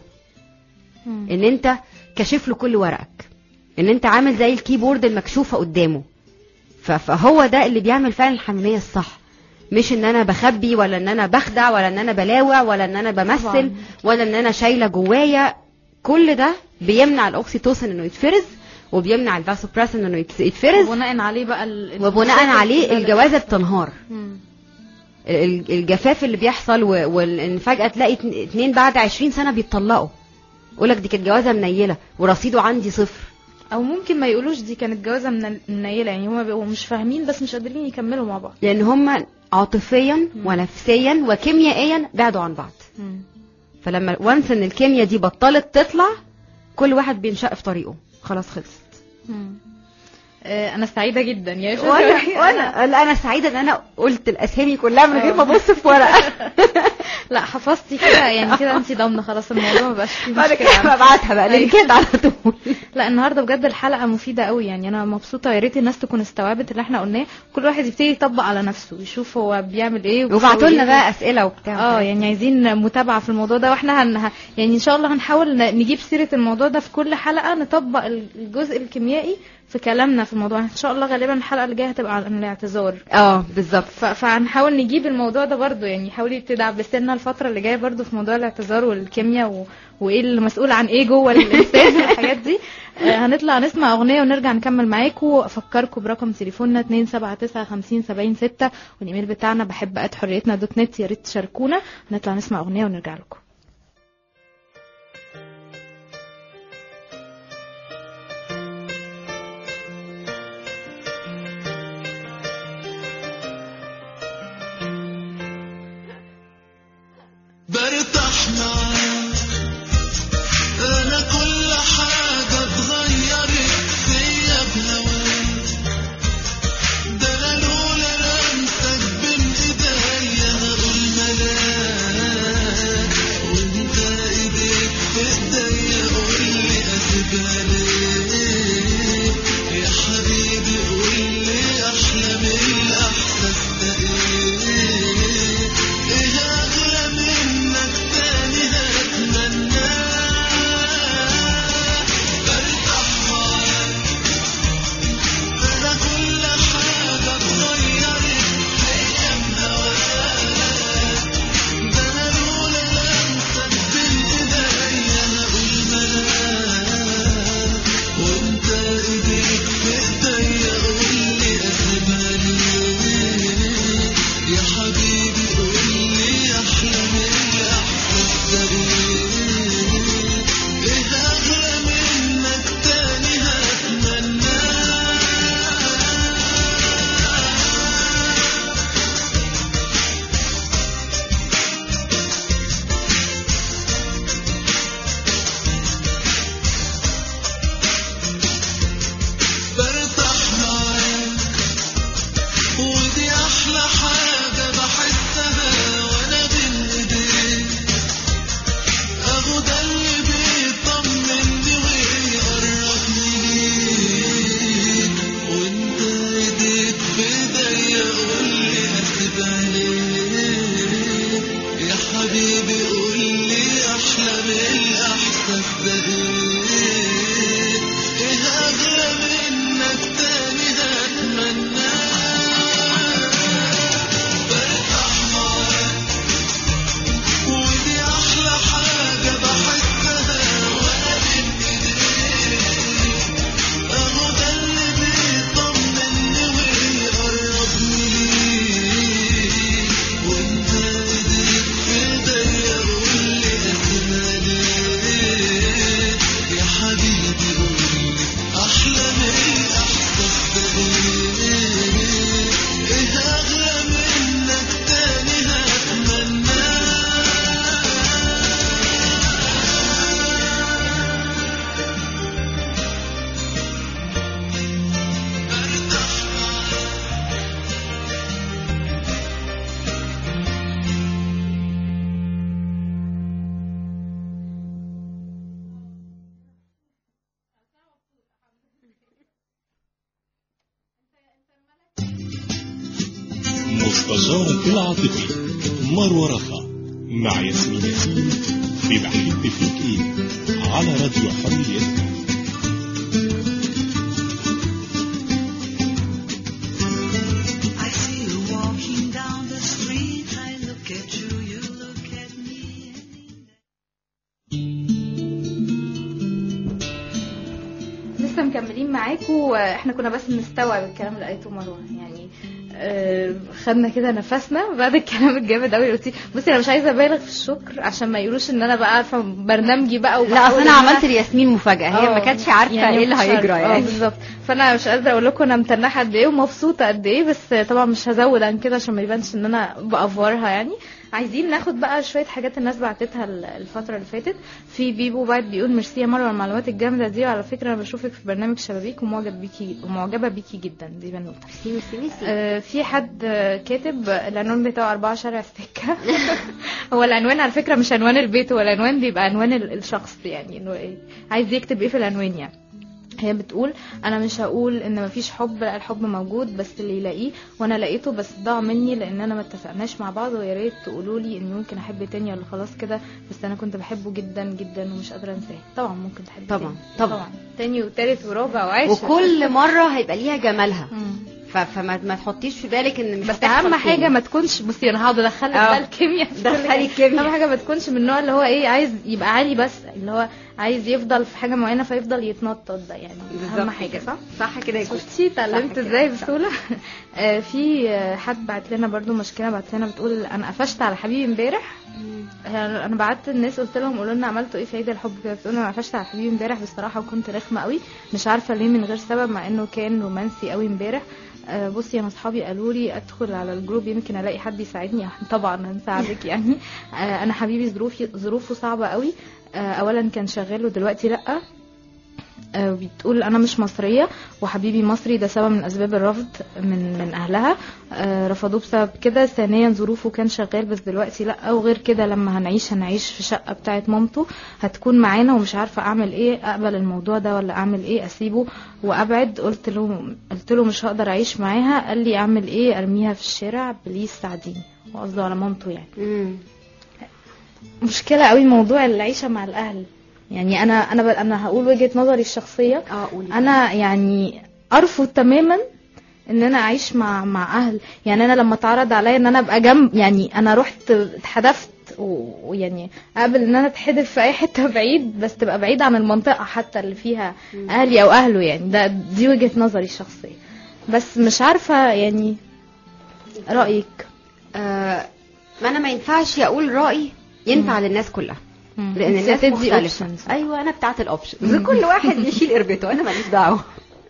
Speaker 2: مم.
Speaker 3: ان انت كاشف له كل ورقك ان انت عامل زي الكيبورد المكشوفه قدامه ف- فهو ده اللي بيعمل فعلا الحميميه الصح مش ان انا بخبي ولا ان انا بخدع ولا ان انا بلاوع ولا ان انا بمثل
Speaker 2: طبعاً.
Speaker 3: ولا ان انا شايله جوايا كل ده بيمنع الاوكسيتوسين انه يتفرز وبيمنع الفاسوبراسين انه يت- يتفرز
Speaker 2: وبناء عليه بقى ال-
Speaker 3: وبناء
Speaker 2: المشاكل
Speaker 3: عليه
Speaker 2: كلها.
Speaker 3: الجوازه بتنهار
Speaker 2: مم.
Speaker 3: ال- الجفاف اللي بيحصل و- وان فجاه تلاقي اتن- اتنين بعد 20 سنه بيتطلقوا يقول لك دي كانت جوازه منيله ورصيده عندي صفر
Speaker 2: او ممكن ما يقولوش دي كانت جوازه من- منيله يعني هما بيبقوا مش فاهمين بس مش قادرين يكملوا مع بعض
Speaker 3: لان هم عاطفيا ونفسيا وكيميائيا بعدوا عن بعض
Speaker 2: مم.
Speaker 3: فلما وانس ان الكيمياء دي بطلت تطلع كل واحد بينشق في طريقه خلاص خلصت
Speaker 2: مم. آه، انا سعيده جدا يا شكرا
Speaker 3: وانا وانا لا انا سعيده ان انا قلت الاسامي كلها من غير ما ابص في ورقه
Speaker 2: لا حفظتي كده يعني كده انت ضامنه خلاص الموضوع ما بقاش فيه
Speaker 3: بعد
Speaker 2: مشكله
Speaker 3: كده ببعتها بقى
Speaker 2: أيوة.
Speaker 3: لينكات على طول
Speaker 2: لا النهارده بجد الحلقه مفيده قوي يعني انا مبسوطه يا ريت الناس تكون استوعبت اللي احنا قلناه كل واحد يبتدي يطبق على نفسه يشوف هو بيعمل ايه
Speaker 3: وبعتوا لنا
Speaker 2: وبيسوي إيه.
Speaker 3: بقى اسئله وبتاع
Speaker 2: اه يعني عايزين متابعه في الموضوع ده واحنا هن... ه- يعني ان شاء الله هنحاول ن- نجيب سيره الموضوع ده في كل حلقه نطبق الجزء الكيميائي في كلامنا في الموضوع ان شاء الله غالبا الحلقه اللي جايه هتبقى عن الاعتذار
Speaker 3: اه بالظبط
Speaker 2: ف- فهنحاول نجيب الموضوع ده برضو يعني حاولي تدعبسنا الفترة اللي جاية برضو في موضوع الاعتذار والكيمياء و... وايه اللي مسؤول عن ايه جوه الانسان والحاجات دي آه، هنطلع نسمع اغنية ونرجع نكمل معاكم افكركم برقم تليفوننا 279 والايميل بتاعنا بحب ات حريتنا دوت نت يا ريت تشاركونا هنطلع نسمع اغنية ونرجع لكم
Speaker 4: برتاح معاك انا كل حاجة اتغيرت فيا بهواك ده انا لولا لمسك بين ايديا هقول ملاك وانت ايديك في ايديا قول لي اسيبها ليه يا حبيبي قول لي احلى من الاحساس ده ايه ايه اغلى منك تاني هتمناه برتاح معاك انا كل حاجة اتغيرت هي بهواك ده انا لولا لمسك بين ايديا هقول ملاك وانت ايديك في ايديا قول لي اسيبها ليه يا حبيبي قول لي احلى من الاحساس ده ايه ايه اغلى منك تاني هتمناه برتاح معاك ودي احلى حاجة بحسها وانا بين ايديك اهو ده اللي بيطمني ويقربني ليك وانت ايديك في ايديا قول لي اسيبها ليه يا حبيبي قول لي احلى من الاحساس ده ايه ايه اغلى منك تاني هتمناه برتاح معاك ودي احلى حاجة بحسها وانا بين ايديك اهو ده اللي بيطمني ويقربني ليك وانت ايديك في ايديا قول لي اسيبها ليه يا حبيبي قول لي احلى من الاحساس ده ايه ايه اغلى منك تاني هتمناه
Speaker 1: مستشارك العاطفي مروة رخا مع ياسمين ياسين في بحب فيك ايه على راديو حرية
Speaker 5: I see you walking down the street. I look at you, you look at me.
Speaker 2: لسه مكملين معاكم احنا كنا بس بنستوعب الكلام اللي قالته مروه يعني آه، خدنا كده نفسنا بعد الكلام الجامد قوي قلتي بصي انا مش عايزه ابالغ في الشكر عشان ما يقولوش ان انا بقى عارفه برنامجي بقى
Speaker 3: لا اصل
Speaker 2: وبحاول
Speaker 3: انا
Speaker 2: إن
Speaker 3: عملت لياسمين مفاجاه هي ما
Speaker 2: آه،
Speaker 3: كانتش عارفه
Speaker 2: يعني
Speaker 3: ايه اللي
Speaker 2: مش
Speaker 3: هيجرى
Speaker 2: عارفة. اه
Speaker 3: يعني
Speaker 2: بالظبط فانا مش قادره اقول لكم انا متنحه قد ايه ومبسوطه قد ايه بس طبعا مش هزود عن كده عشان ما يبانش ان انا بافورها يعني عايزين ناخد بقى شويه حاجات الناس بعتتها ال- الفتره اللي فاتت في بيبو بايت بيقول ميرسي يا مروه على المعلومات الجامده دي وعلى فكره انا بشوفك في برنامج شبابيك ومعجب بيكي ومعجبه بيكي جدا دي بنوته
Speaker 3: ميرسي ميرسي ميرسي
Speaker 2: آه، في حد آه، كاتب العنوان بتاعه أربعة شارع ستيكا هو العنوان على فكرة مش عنوان البيت هو العنوان بيبقى عنوان ال- الشخص يعني انه ايه عايز يكتب ايه في العنوان يعني هي بتقول انا مش هقول ان مفيش حب لا الحب موجود بس اللي يلاقيه وانا لقيته بس ضاع مني لان انا ما اتفقناش مع بعض ويا ريت تقولوا لي ان ممكن احب تاني ولا خلاص كده بس انا كنت بحبه جدا جدا ومش قادره انساه طبعا ممكن تحب
Speaker 3: طبعا،
Speaker 2: تاني.
Speaker 3: طبعا.
Speaker 2: طبعا تاني وتالت ورابع وعاشر
Speaker 3: وكل مره هيبقى ليها جمالها
Speaker 2: مم.
Speaker 3: ف- فما ما تحطيش في بالك ان مش
Speaker 2: بس
Speaker 3: هتحصل
Speaker 2: اهم
Speaker 3: تاني.
Speaker 2: حاجه ما تكونش بصي انا هقعد ادخلك
Speaker 3: اه.
Speaker 2: بقى الكيمياء في كل
Speaker 3: دخلي
Speaker 2: حاجة.
Speaker 3: الكيمياء.
Speaker 2: اهم حاجه ما تكونش من النوع اللي هو ايه عايز يبقى عالي بس اللي هو عايز يفضل في حاجه معينه فيفضل يتنطط ده يعني اهم
Speaker 3: بالظبط
Speaker 2: حاجه
Speaker 3: كده.
Speaker 2: صح
Speaker 3: صح كده يا كوكي.
Speaker 2: شفتي اتعلمت
Speaker 3: كده،
Speaker 2: ازاي
Speaker 3: صح.
Speaker 2: بسهوله آه، في آه، حد بعت لنا برضو مشكله بعت لنا بتقول انا قفشت على حبيبي امبارح آه، انا بعت الناس قلت لهم قولوا لنا عملتوا ايه في عيد الحب كده بتقول انا قفشت على حبيبي امبارح بصراحه وكنت رخمه قوي مش عارفه ليه من غير سبب مع انه كان رومانسي قوي امبارح آه، بصي انا اصحابي قالوا لي ادخل على الجروب يمكن الاقي حد يساعدني طبعا هنساعدك يعني آه، انا حبيبي ظروفي ظروفه صعبه قوي آه، اولا كان شغال ودلوقتي لا آه، بتقول انا مش مصريه وحبيبي مصري ده سبب من اسباب الرفض من من اهلها آه، رفضوه بسبب كده ثانيا ظروفه كان شغال بس دلوقتي لا وغير كده لما هنعيش هنعيش في شقه بتاعه مامته هتكون معانا ومش عارفه اعمل ايه اقبل الموضوع ده ولا اعمل ايه اسيبه وابعد قلت له قلت له مش هقدر اعيش معاها قال لي اعمل ايه ارميها في الشارع بليز ساعديني وقصده على مامته يعني
Speaker 3: مم.
Speaker 2: مشكله قوي موضوع العيشه مع الاهل يعني انا انا ب- انا هقول وجهه نظري الشخصيه
Speaker 3: اه قولي
Speaker 2: انا يعني ارفض تماما ان انا اعيش مع مع اهل يعني انا لما اتعرض عليا ان انا ابقى جنب يعني انا رحت اتحدفت و- ويعني قابل ان انا اتحدف في اي حته بعيد بس تبقى بعيد عن المنطقه حتى اللي فيها اهلي او اهله يعني ده دي وجهه نظري الشخصيه بس مش عارفه يعني رايك
Speaker 3: آه ما انا ما ينفعش اقول راي ينفع للناس كلها لان
Speaker 2: بس
Speaker 3: الناس
Speaker 2: هتدي
Speaker 3: مختلفه
Speaker 2: options.
Speaker 3: ايوه انا بتاعت الاوبشنز كل واحد يشيل قربته انا ماليش دعوه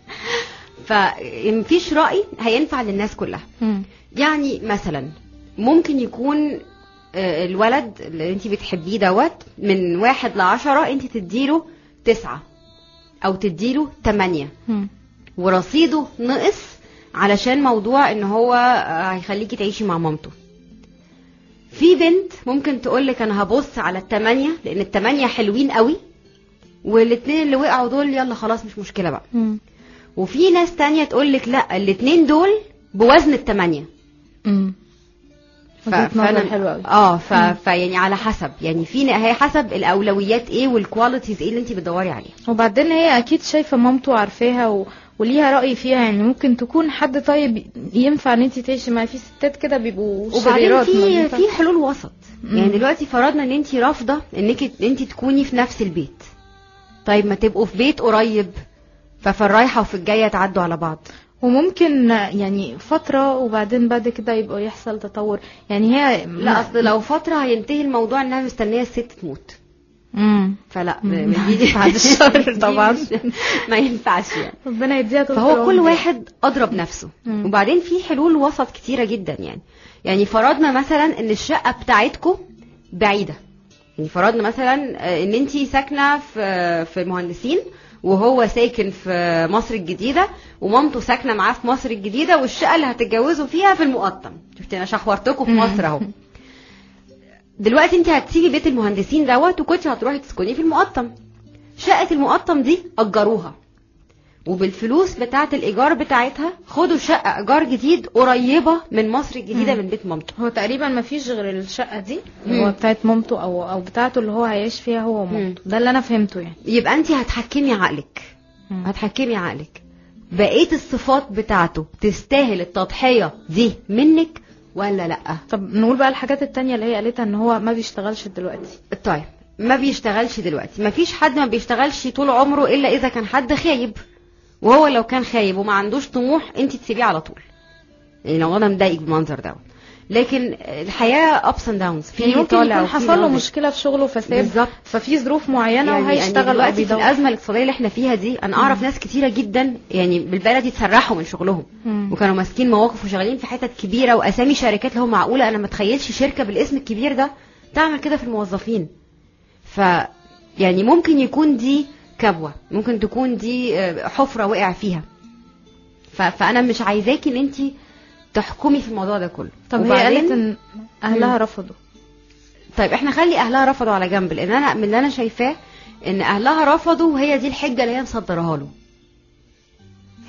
Speaker 3: فمفيش راي هينفع للناس كلها
Speaker 2: مم.
Speaker 3: يعني مثلا ممكن يكون آه، الولد اللي انت بتحبيه دوت من واحد لعشرة انت تديله تسعة او تديله تمانية
Speaker 2: مم.
Speaker 3: ورصيده نقص علشان موضوع ان هو آه، هيخليكي تعيشي مع مامته في بنت ممكن تقولك انا هبص على التمانية لان التمانية حلوين قوي والاتنين اللي وقعوا دول يلا خلاص مش مشكلة بقى
Speaker 2: مم.
Speaker 3: وفي ناس تانية تقولك لا الاتنين دول بوزن التمانية
Speaker 2: مم.
Speaker 3: ف-
Speaker 2: وجهة نظر
Speaker 3: فأنا-
Speaker 2: حلوة أوي.
Speaker 3: اه ف... فيعني على حسب يعني في هي حسب الاولويات ايه والكواليتيز ايه اللي انت بتدوري عليها
Speaker 2: وبعدين هي اكيد شايفه مامته عارفاها و... وليها راي فيها يعني ممكن تكون حد طيب ينفع ان انت تعيشي معاه في ستات كده بيبقوا
Speaker 3: وبعدين
Speaker 2: شريرات ما
Speaker 3: في
Speaker 2: ينفع-
Speaker 3: في حلول وسط
Speaker 2: مم.
Speaker 3: يعني دلوقتي فرضنا ان انت رافضه انك انت تكوني في نفس البيت طيب ما تبقوا في بيت قريب ففي الرايحه وفي الجايه تعدوا على بعض
Speaker 2: وممكن يعني فتره وبعدين بعد كده يبقى يحصل تطور يعني هي
Speaker 3: لا اصل لو فتره هينتهي الموضوع انها مستنيه الست تموت
Speaker 2: امم
Speaker 3: فلا
Speaker 2: مم.
Speaker 3: دي دي
Speaker 2: بعد الشر
Speaker 3: دي
Speaker 2: طبعا.
Speaker 3: مش- ما ينفعش يعني
Speaker 2: ربنا يديها طول
Speaker 3: فهو كل
Speaker 2: العمر.
Speaker 3: واحد اضرب نفسه
Speaker 2: مم.
Speaker 3: وبعدين في حلول وسط كتيره جدا يعني يعني فرضنا مثلا ان الشقه بتاعتكم بعيده يعني فرضنا مثلا آه، ان انت ساكنه في في المهندسين وهو ساكن في مصر الجديده ومامته ساكنه معاه في مصر الجديده والشقه اللي هتتجوزوا فيها في المقطم شفتي انا شحورتكم في
Speaker 2: مم.
Speaker 3: مصر اهو دلوقتي انت هتسيبي بيت المهندسين دوت وكنت هتروحي تسكني في المقطم شقه المقطم دي اجروها وبالفلوس بتاعه الايجار بتاعتها خدوا شقه ايجار جديد قريبه من مصر الجديده
Speaker 2: مم.
Speaker 3: من بيت مامته
Speaker 2: هو تقريبا ما فيش غير الشقه دي اللي
Speaker 3: مم.
Speaker 2: هو بتاعت مامته او او بتاعته اللي هو هيعيش فيها هو ومامته ده اللي انا فهمته يعني
Speaker 3: يبقى انت هتحكمي عقلك
Speaker 2: مم.
Speaker 3: هتحكمي عقلك بقيه الصفات بتاعته تستاهل التضحيه دي منك ولا لا
Speaker 2: طب نقول بقى الحاجات التانية اللي هي قالتها ان هو ما بيشتغلش دلوقتي
Speaker 3: طيب ما بيشتغلش دلوقتي ما فيش حد ما بيشتغلش طول عمره الا اذا كان حد خايب وهو لو كان خايب وما عندوش طموح انت تسيبيه على طول يعني لو انا مضايقك بالمنظر ده لكن الحياه ابس اند داونز في
Speaker 2: يعني ممكن
Speaker 3: طالع
Speaker 2: يكون
Speaker 3: وفي
Speaker 2: حصل له
Speaker 3: نازل.
Speaker 2: مشكله في شغله فساب
Speaker 3: بالظبط
Speaker 2: ففي ظروف معينه
Speaker 3: يعني
Speaker 2: وهيشتغل
Speaker 3: يعني
Speaker 2: او
Speaker 3: دلوقتي في
Speaker 2: بيدور
Speaker 3: الازمه الاقتصاديه اللي احنا فيها دي انا اعرف ناس كتيره جدا يعني بالبلدي اتسرحوا من شغلهم
Speaker 2: مم.
Speaker 3: وكانوا ماسكين مواقف وشغالين في حتت كبيره واسامي شركات اللي هو معقوله انا ما اتخيلش شركه بالاسم الكبير ده تعمل كده في الموظفين ف يعني ممكن يكون دي كبوه ممكن تكون دي آه، حفره وقع فيها ف... فانا مش عايزاكي ان انت تحكمي في الموضوع ده كله
Speaker 2: طب هي
Speaker 3: وبعدين-
Speaker 2: قالت ان اهلها
Speaker 3: مم.
Speaker 2: رفضوا
Speaker 3: طيب احنا خلي اهلها رفضوا على جنب لان انا من اللي انا شايفاه ان اهلها رفضوا وهي دي الحجه اللي هي مصدرها له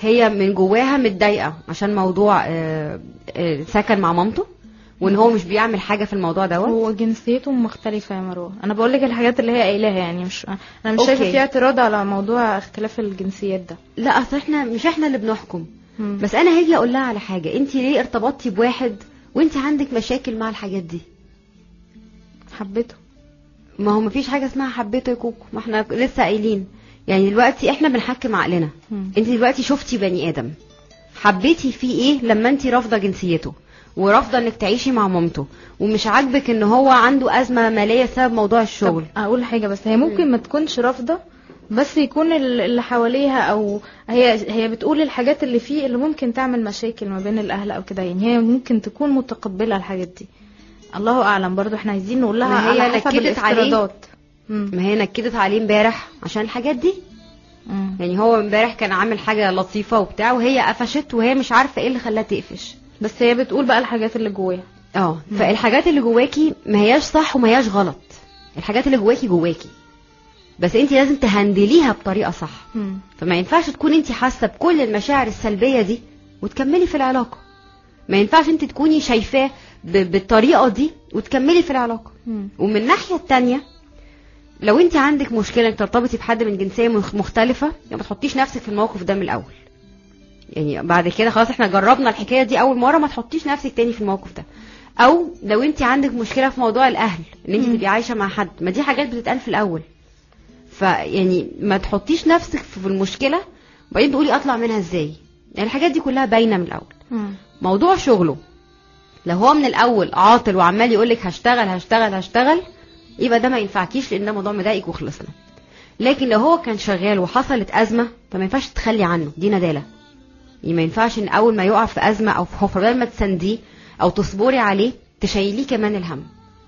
Speaker 3: هي من جواها متضايقه عشان موضوع آه، آه، سكن مع مامته وان هو مش بيعمل حاجه في الموضوع دوت
Speaker 2: هو جنسيته مختلفة يا مروة انا بقول لك الحاجات اللي هي قايلاها يعني مش انا مش
Speaker 3: أوكي.
Speaker 2: شايفة فيها اعتراض على موضوع اختلاف الجنسيات ده
Speaker 3: لا اصل احنا مش احنا اللي بنحكم
Speaker 2: مم.
Speaker 3: بس انا هاجي اقول لها على حاجه انت ليه ارتبطتي بواحد وانت عندك مشاكل مع الحاجات دي
Speaker 2: حبيته
Speaker 3: ما هو مفيش حاجه اسمها حبيته يا كوكو ما احنا لسه قايلين يعني دلوقتي احنا بنحكم عقلنا
Speaker 2: مم.
Speaker 3: انت دلوقتي شفتي بني ادم حبيتي فيه ايه لما انت رافضه جنسيته ورافضه انك تعيشي مع مامته ومش عاجبك ان هو عنده ازمه ماليه بسبب موضوع الشغل
Speaker 2: طب اقول حاجه بس هي ممكن ما تكونش رافضه بس يكون ال- اللي حواليها او هي هي بتقول الحاجات اللي فيه اللي ممكن تعمل مشاكل ما بين الاهل او كده يعني هي ممكن تكون متقبله الحاجات دي الله اعلم برضو احنا عايزين نقول لها
Speaker 3: ما هي
Speaker 2: على حسب
Speaker 3: نكدت عليه.
Speaker 2: الافتراضات مم.
Speaker 3: ما هي نكدت عليه امبارح عشان الحاجات دي
Speaker 2: مم.
Speaker 3: يعني هو امبارح كان عامل حاجه لطيفه وبتاع وهي قفشت وهي مش عارفه ايه اللي خلاها تقفش
Speaker 2: بس هي بتقول بقى الحاجات اللي جواها
Speaker 3: اه فالحاجات اللي جواكي ما هياش صح وما هياش غلط الحاجات اللي جواكي جواكي بس انت لازم تهندليها بطريقه صح
Speaker 2: مم.
Speaker 3: فما ينفعش تكوني انت حاسه بكل المشاعر السلبيه دي وتكملي في العلاقه ما ينفعش انت تكوني شايفاه ب- بالطريقه دي وتكملي في العلاقه
Speaker 2: مم.
Speaker 3: ومن الناحيه التانية لو انت عندك مشكله انك ترتبطي بحد من جنسيه مخ- مختلفه يعني ما تحطيش نفسك في الموقف ده من الاول يعني بعد كده خلاص احنا جربنا الحكايه دي اول مره ما تحطيش نفسك تاني في الموقف ده او لو انت عندك مشكله في موضوع الاهل ان انت
Speaker 2: مم.
Speaker 3: تبقي عايشه مع حد ما دي حاجات بتتقال في الاول فيعني ما تحطيش نفسك في المشكله وبعدين تقولي اطلع منها ازاي يعني الحاجات دي كلها باينه من الاول
Speaker 2: مم.
Speaker 3: موضوع شغله لو هو من الاول عاطل وعمال يقول لك هشتغل هشتغل هشتغل يبقى ده ما ينفعكيش لان ده موضوع مضايقك وخلصنا لكن لو هو كان شغال وحصلت ازمه فما ينفعش تتخلي عنه دي نداله يعني ما ينفعش ان اول ما يقع في ازمه او في حفره بدل ما تسانديه او تصبري عليه تشيليه كمان الهم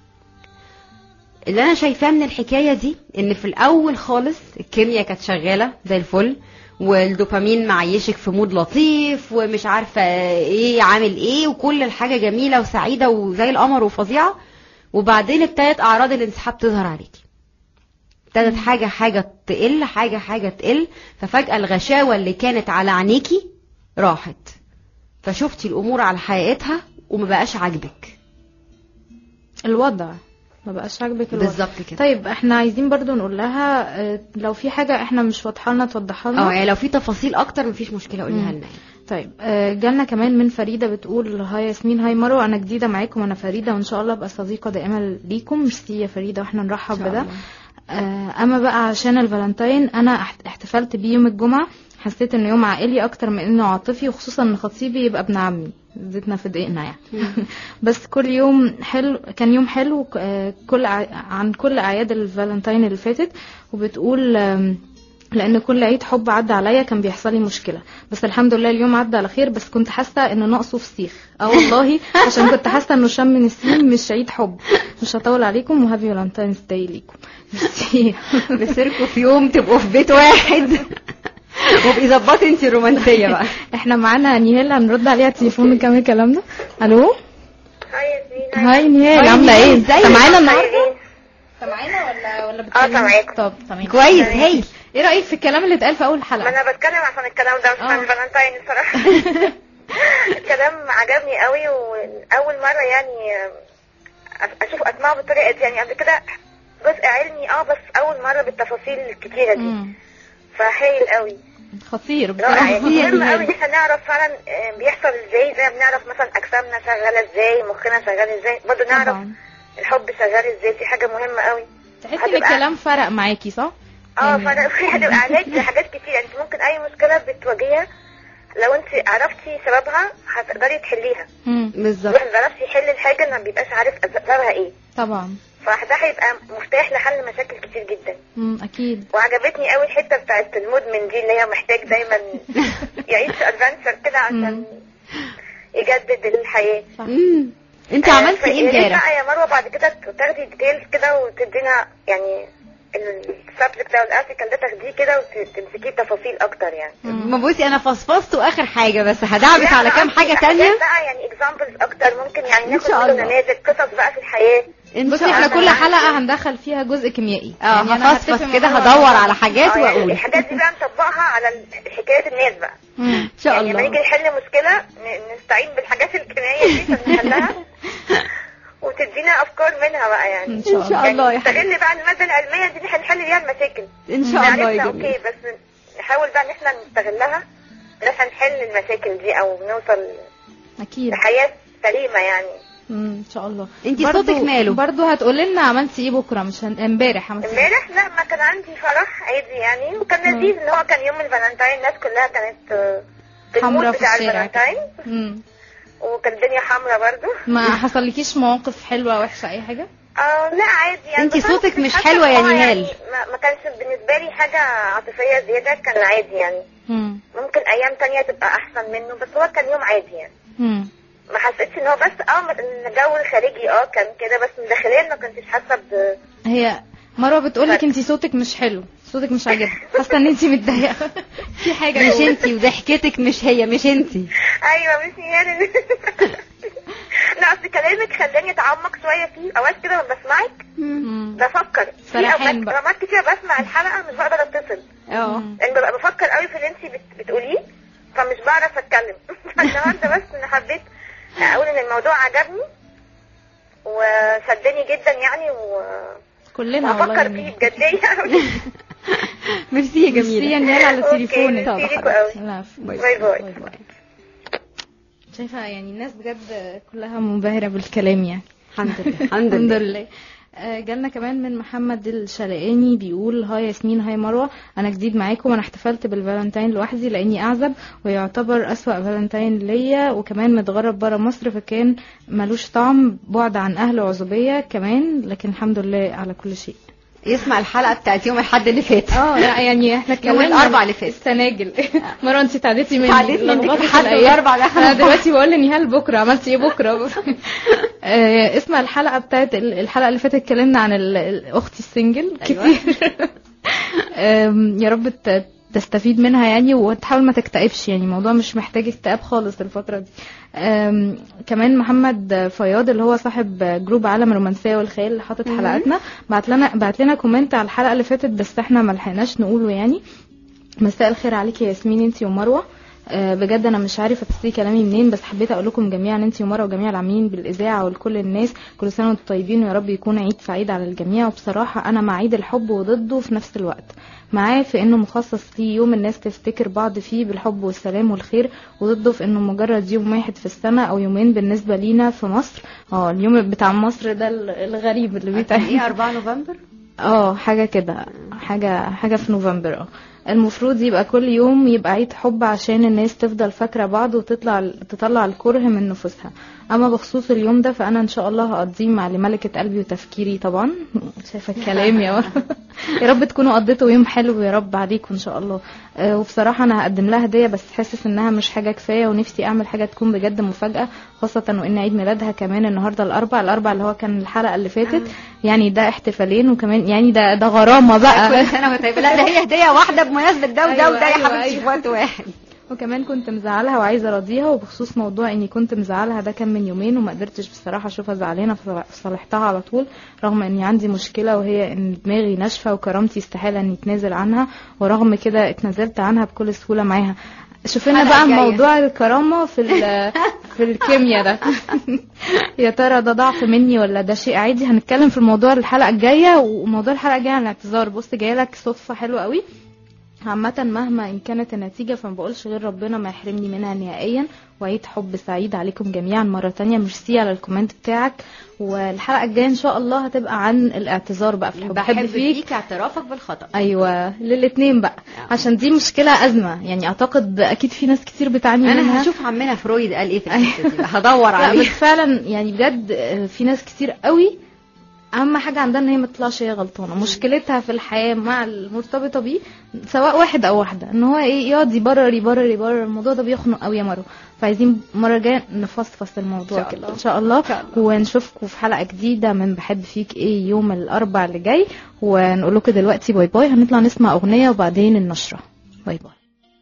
Speaker 3: اللي انا شايفاه من الحكايه دي ان في الاول خالص الكيمياء كانت شغاله زي الفل والدوبامين معيشك في مود لطيف ومش عارفه ايه عامل ايه وكل الحاجه جميله وسعيده وزي القمر وفظيعه وبعدين ابتدت اعراض الانسحاب تظهر عليكي ابتدت حاجه حاجه تقل حاجه حاجه تقل ففجاه الغشاوه اللي كانت على عينيكي راحت فشفتي الامور على حقيقتها وما بقاش عاجبك
Speaker 2: الوضع ما بقاش عاجبك الوضع
Speaker 3: بالظبط كده
Speaker 2: طيب احنا عايزين برضو نقول لها اه، لو في حاجه احنا مش واضحه لنا توضحها لنا
Speaker 3: اه يعني لو في تفاصيل اكتر مفيش مشكله قوليها
Speaker 2: مم.
Speaker 3: لنا
Speaker 2: طيب آه، جالنا كمان من فريدة بتقول هاي ياسمين هاي مروة أنا جديدة معاكم أنا فريدة وإن شاء الله أبقى صديقة دائمة ليكم ميرسي يا فريدة وإحنا نرحب
Speaker 3: إن شاء
Speaker 2: بده
Speaker 3: الله.
Speaker 2: آه، أما بقى عشان الفالنتين أنا احت- احتفلت بيه يوم الجمعة حسيت إنه يوم عائلي أكتر من إنه عاطفي وخصوصا إن خطيبي يبقى ابن عمي زيتنا في دقيقنا يعني بس كل يوم حلو كان يوم حلو آه، كل ع- عن كل أعياد الفالنتين اللي فاتت وبتقول آم، لان كل عيد حب عدى عليا كان بيحصل لي مشكله بس الحمد لله اليوم عدى على خير بس كنت حاسه انه ناقصه فسيخ اه والله عشان كنت حاسه انه شم نسيم مش عيد حب مش هطول عليكم وهابي فالنتاينز داي ليكم ميرسي
Speaker 3: بسيركم في يوم تبقوا في بيت واحد وابقي ظبطي انت الرومانسيه بقى
Speaker 2: احنا معانا نيهال هنرد عليها تليفون نكمل كلامنا الو
Speaker 6: هاي ياسمين
Speaker 2: هاي نيهال
Speaker 3: هاي
Speaker 2: عامله
Speaker 3: نيهال،
Speaker 2: ايه
Speaker 3: ازيك؟
Speaker 2: سامعانا النهارده
Speaker 6: طيبين
Speaker 2: سامعانا ولا ولا
Speaker 6: اه سامعاكم
Speaker 2: طب تمام
Speaker 3: كويس هايل
Speaker 2: ايه رايك في الكلام اللي اتقال في اول
Speaker 6: ما
Speaker 2: حلقه
Speaker 6: انا بتكلم عشان الكلام ده مش
Speaker 2: آه.
Speaker 6: عن الفالنتين الصراحه الكلام عجبني قوي واول مره يعني أ- اشوف اسمعه بالطريقه دي يعني قبل كده جزء علمي اه بس اول مره بالتفاصيل الكتيره دي
Speaker 2: مم.
Speaker 6: فهايل قوي
Speaker 2: خطير
Speaker 6: رائع
Speaker 2: بصراحه
Speaker 6: يعني مهم قوي ان احنا نعرف فعلا آه، بيحصل ازاي زي ما بنعرف مثلا اجسامنا شغاله ازاي مخنا شغال ازاي برضه نعرف
Speaker 2: طبعا
Speaker 6: الحب شغال ازاي دي حاجه مهمه قوي
Speaker 2: تحسي ان
Speaker 6: هتبقى-
Speaker 2: الكلام فرق معاكي صح؟
Speaker 6: اه
Speaker 2: يعني-
Speaker 6: فانا هتبقى علاج لحاجات كتير انت ممكن اي مشكله بتواجهها لو انت عرفتي سببها هتقدري تحليها
Speaker 2: مم.
Speaker 3: بالظبط
Speaker 6: الواحد ما بيعرفش يحل الحاجه ما بيبقاش عارف سببها ايه
Speaker 2: طبعا
Speaker 6: فده هيبقى مفتاح لحل مشاكل كتير جدا
Speaker 2: مم. اكيد
Speaker 6: وعجبتني قوي الحته بتاعت المدمن دي اللي هي محتاج دايما يعيش ادفنتشر كده عشان يجدد الحياه
Speaker 3: امم انت
Speaker 6: آه،
Speaker 3: عملتي
Speaker 6: فيا
Speaker 3: ايه
Speaker 6: ريت
Speaker 3: امبارح
Speaker 6: بقى يا مروه بعد كده تاخدي ديتيلز كده وتدينا يعني السبجكت ده والارتكل ده تاخديه كده وتمسكيه بتفاصيل اكتر يعني
Speaker 3: ما بصي انا فصفصت واخر حاجه بس هدعبس
Speaker 6: لا،
Speaker 3: على
Speaker 6: لا،
Speaker 3: كام
Speaker 6: في
Speaker 3: حاجه
Speaker 6: حاجات
Speaker 3: تانية
Speaker 6: بقى يعني اكزامبلز اكتر ممكن يعني
Speaker 3: إن
Speaker 6: ناخد
Speaker 3: شاء
Speaker 6: منه
Speaker 3: الله.
Speaker 6: نماذج قصص بقى في الحياه
Speaker 3: ان
Speaker 2: بصي
Speaker 3: شاء
Speaker 2: احنا
Speaker 3: الله
Speaker 2: كل حلقه هندخل فيها جزء كيميائي
Speaker 3: اه
Speaker 2: يعني أنا
Speaker 3: هفصفص
Speaker 2: هتفق
Speaker 3: كده
Speaker 2: مع
Speaker 3: هدور
Speaker 2: بعض.
Speaker 3: على حاجات
Speaker 6: آه، يعني
Speaker 3: واقول
Speaker 6: الحاجات دي بقى نطبقها على ال- حكايات الناس بقى
Speaker 2: مم.
Speaker 3: ان شاء
Speaker 6: يعني لما نيجي
Speaker 3: الله
Speaker 6: نحل مشكله ن- نستعين بالحاجات الكيميائيه دي عشان نحلها وتدينا افكار منها بقى يعني
Speaker 2: ان شاء
Speaker 3: ان شاء
Speaker 2: الله
Speaker 3: الله يا
Speaker 6: نستغل
Speaker 3: حبيبي
Speaker 6: بقى الماده العلميه دي إن نحل بيها المشاكل
Speaker 3: ان شاء الله يا
Speaker 6: عرفنا
Speaker 3: جميل
Speaker 6: اوكي بس نحاول بقى ان احنا نستغلها ان احنا نحل المشاكل دي او نوصل
Speaker 2: اكيد
Speaker 6: لحياه سليمه يعني
Speaker 2: مم. ان شاء الله
Speaker 3: انتي
Speaker 2: برضو-
Speaker 3: صوتك ماله؟
Speaker 2: برضو هتقولي لنا عملتي ايه بكره مش هن... امبارح عملتي إيه؟
Speaker 6: امبارح لا ما كان عندي فرح عادي يعني وكان لذيذ ان هو كان يوم الفالنتاين الناس كلها كانت آه، في
Speaker 2: حمرا
Speaker 6: المود
Speaker 2: في
Speaker 6: بتاع
Speaker 2: الشارع كده.
Speaker 6: الفالنتاين
Speaker 2: مم.
Speaker 6: وكان الدنيا حمرا برضو
Speaker 2: ما حصلكيش مواقف حلوه وحشه اي حاجه
Speaker 6: اه لا عادي يعني
Speaker 3: انتي
Speaker 6: بس أنا
Speaker 3: صوتك
Speaker 6: كنت
Speaker 3: مش
Speaker 6: حاسة
Speaker 3: حلوة
Speaker 6: إن
Speaker 3: يا
Speaker 6: هو
Speaker 3: نهال.
Speaker 6: يعني ما, ما كانش بالنسبه لي حاجه عاطفيه زياده كان عادي يعني
Speaker 2: مم.
Speaker 6: ممكن ايام تانية تبقى احسن منه بس هو كان يوم عادي يعني
Speaker 2: مم.
Speaker 6: ما حسيتش ان هو بس اه الجو الخارجي اه كان كده بس من داخليا ما كنتش حاسه ب
Speaker 2: هي مروه بتقولك انتي صوتك مش حلو صوتك مش عاجبها حاسه ان انتي متضايقه في حاجه
Speaker 3: مش
Speaker 2: جوه.
Speaker 3: انتي وضحكتك مش هي مش انتي
Speaker 6: ايوه مش يعني لا اصل كلامك خلاني اتعمق شويه فيه اوقات كده لما بسمعك
Speaker 2: مم.
Speaker 6: بفكر في
Speaker 2: سرحان
Speaker 6: اوقات
Speaker 2: بقى.
Speaker 6: اوقات كتير بسمع الحلقه مش بقدر اتصل
Speaker 3: اه
Speaker 6: لان ببقى بفكر قوي في اللي انت بت... بتقوليه فمش بعرف اتكلم فالنهارده بس ان حبيت اقول ان الموضوع عجبني وشدني جدا يعني و...
Speaker 2: كلنا والله
Speaker 6: وافكر
Speaker 2: جميل.
Speaker 6: فيه بجديه قوي
Speaker 3: ميرسي يا
Speaker 2: ميرسي يا
Speaker 3: جميله
Speaker 2: نيال على
Speaker 6: أوكي،
Speaker 2: تليفونك
Speaker 6: ميرسي
Speaker 3: طبعا.
Speaker 6: ليكوا قوي
Speaker 2: لا
Speaker 6: باي باي
Speaker 2: شايفه يعني الناس بجد كلها منبهره بالكلام يعني
Speaker 3: الحمد لله الحمد
Speaker 2: الحمد
Speaker 3: لله
Speaker 2: لله آه، جالنا كمان من محمد الشلقاني بيقول هاي ياسمين هاي مروه انا جديد معاكم انا احتفلت بالفالنتين لوحدي لاني اعزب ويعتبر اسوا فالنتين ليا وكمان متغرب برا مصر فكان ملوش طعم بعد عن اهل وعزوبيه كمان لكن الحمد لله على كل شيء
Speaker 3: يسمع الحلقه بتاعت يوم الاحد اللي فات
Speaker 2: اه لا يعني احنا
Speaker 3: يوم
Speaker 2: كمان
Speaker 3: الأربع اللي فات.
Speaker 2: السناجل مروه انت تعديتي مني
Speaker 3: تعديت منك
Speaker 2: لخبطت
Speaker 3: لحد
Speaker 2: الأيام.
Speaker 3: الأربع ده
Speaker 2: انا دلوقتي بقول لنهال بكره عملتي ايه بكره آه، اسمع الحلقه بتاعت الحلقه اللي فاتت اتكلمنا عن ال- ال- اختي السنجل
Speaker 3: أيوة.
Speaker 2: كتير آم، يا رب ت- تستفيد منها يعني وتحاول ما تكتئبش يعني الموضوع مش محتاج اكتئاب خالص الفتره دي آم، كمان محمد فياض اللي هو صاحب جروب عالم الرومانسيه والخيال اللي حاطط حلقاتنا بعت لنا بعت لنا كومنت على الحلقه اللي فاتت بس احنا ما لحقناش نقوله يعني مساء الخير عليكي يا ياسمين انتي ومروه آه، بجد انا مش عارفه ابتدي كلامي منين بس حبيت اقول لكم جميعا انتي ومروه وجميع العاملين بالاذاعه ولكل الناس كل سنه وانتم طيبين ويا رب يكون عيد سعيد على الجميع وبصراحه انا مع عيد الحب وضده في نفس الوقت معاه في انه مخصص ليه يوم الناس تفتكر بعض فيه بالحب والسلام والخير وضده في انه مجرد يوم واحد في السنه او يومين بالنسبه لينا في مصر اه اليوم بتاع مصر ده ال- الغريب اللي بيتعمل
Speaker 3: ايه 4 نوفمبر
Speaker 2: اه حاجة كده حاجة حاجة في نوفمبر اه المفروض يبقى كل يوم يبقى عيد حب عشان الناس تفضل فاكرة بعض وتطلع تطلع الكره من نفوسها اما بخصوص اليوم ده فانا ان شاء الله هقضيه مع اللي ملكة قلبي وتفكيري طبعا شايفة الكلام يا ورا. يا رب تكونوا قضيتوا يوم حلو يا رب عليكم ان شاء الله آه، وبصراحة انا هقدم لها هدية بس حاسس انها مش حاجة كفاية ونفسي اعمل حاجة تكون بجد مفاجأة خاصة وان عيد ميلادها كمان النهاردة الاربع الاربع اللي هو كان الحلقة اللي فاتت يعني ده احتفالين وكمان يعني ده ده غرامة بقى
Speaker 3: كل سنه وانت طيبه لا ده هي هديه واحده بمناسبه ده وده
Speaker 2: أيوة،
Speaker 3: وده يا
Speaker 2: أيوة،
Speaker 3: حبيبتي في
Speaker 2: أيوة.
Speaker 3: وقت واحد
Speaker 2: وكمان كنت مزعلها وعايزه ارضيها وبخصوص موضوع اني كنت مزعلها ده كان من يومين وما قدرتش بصراحه اشوفها زعلانه فصالحتها على طول رغم اني عندي مشكله وهي ان دماغي ناشفه وكرامتي استحاله اني اتنازل عنها ورغم كده اتنازلت عنها بكل سهوله معاها شوف لنا
Speaker 3: الحلقة
Speaker 2: بقى
Speaker 3: الجاية.
Speaker 2: موضوع الكرامه في ال- في الكيمياء ده يا ترى ده ضعف مني ولا ده شيء عادي هنتكلم في الموضوع الحلقه الجايه وموضوع الحلقه الجايه عن الاعتذار بص جايلك صدفه حلوه قوي عامة مهما إن كانت النتيجة فما بقولش غير ربنا ما يحرمني منها نهائيا وعيد حب سعيد عليكم جميعا مرة تانية ميرسي على الكومنت بتاعك والحلقة الجاية إن شاء الله هتبقى عن الاعتذار بقى في الحب
Speaker 3: بحب فيك اعترافك بالخطا
Speaker 2: أيوة للاتنين بقى عشان دي مشكلة أزمة يعني أعتقد أكيد في ناس كتير بتعاني منها
Speaker 3: انا هشوف عمنا فرويد قال ايه في الحته دي هدور
Speaker 2: لا بس
Speaker 3: عليه
Speaker 2: فعلا يعني بجد آه، في ناس كتير قوي اهم حاجه عندها ان هي ما تطلعش هي غلطانه مشكلتها في الحياه مع المرتبطه بيه سواء واحد او واحده ان هو ايه يقعد يبرر يبرر يبرر الموضوع ده بيخنق قوي يا مروه فعايزين المره الجايه نفصفص الموضوع
Speaker 3: إن شاء
Speaker 2: كده
Speaker 3: الله.
Speaker 2: ان شاء الله
Speaker 3: إن شاء الله.
Speaker 2: ونشوفكم في حلقه جديده من بحب فيك ايه يوم الاربع اللي جاي ونقول لكم دلوقتي باي باي هنطلع نسمع اغنيه وبعدين النشره باي باي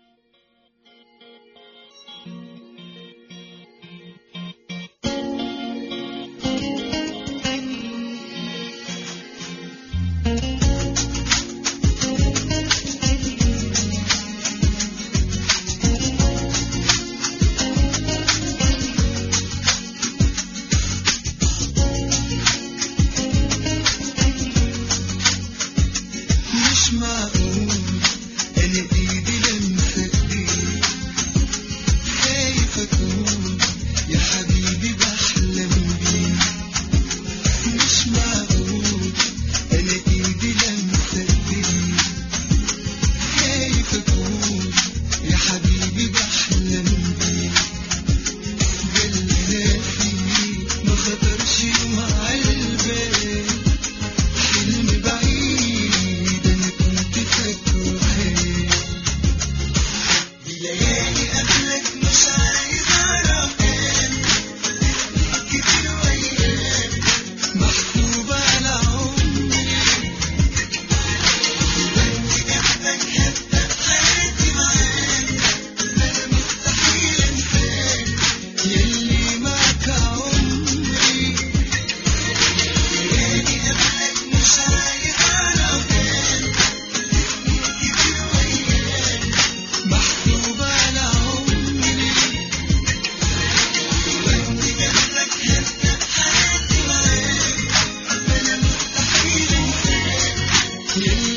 Speaker 4: مش معقول انا ايدي لمسه ايديك خايف اكون يا حبيبي بحلم بيك مش معقول انا ايدي لمسه ايديك خايف اكون يا حبيبي بحلم بيك ده اللي انا فيه ما خطرش مع البال حلم بعيد انا كنت فاكره حلم دي ليالي قبلك مش عايز اعرف كتير وايام محسوبة على عمري دلوقتي جنبك هبدأ حياتي معاك انا مستحيل انساك يلي معاك عمري ليالي قبلك مش عايز اعرف كتير وايام محسوبة على عمري دلوقتي جنبك هبدأ حياتي معاك أنا مستحيل أنساك يلي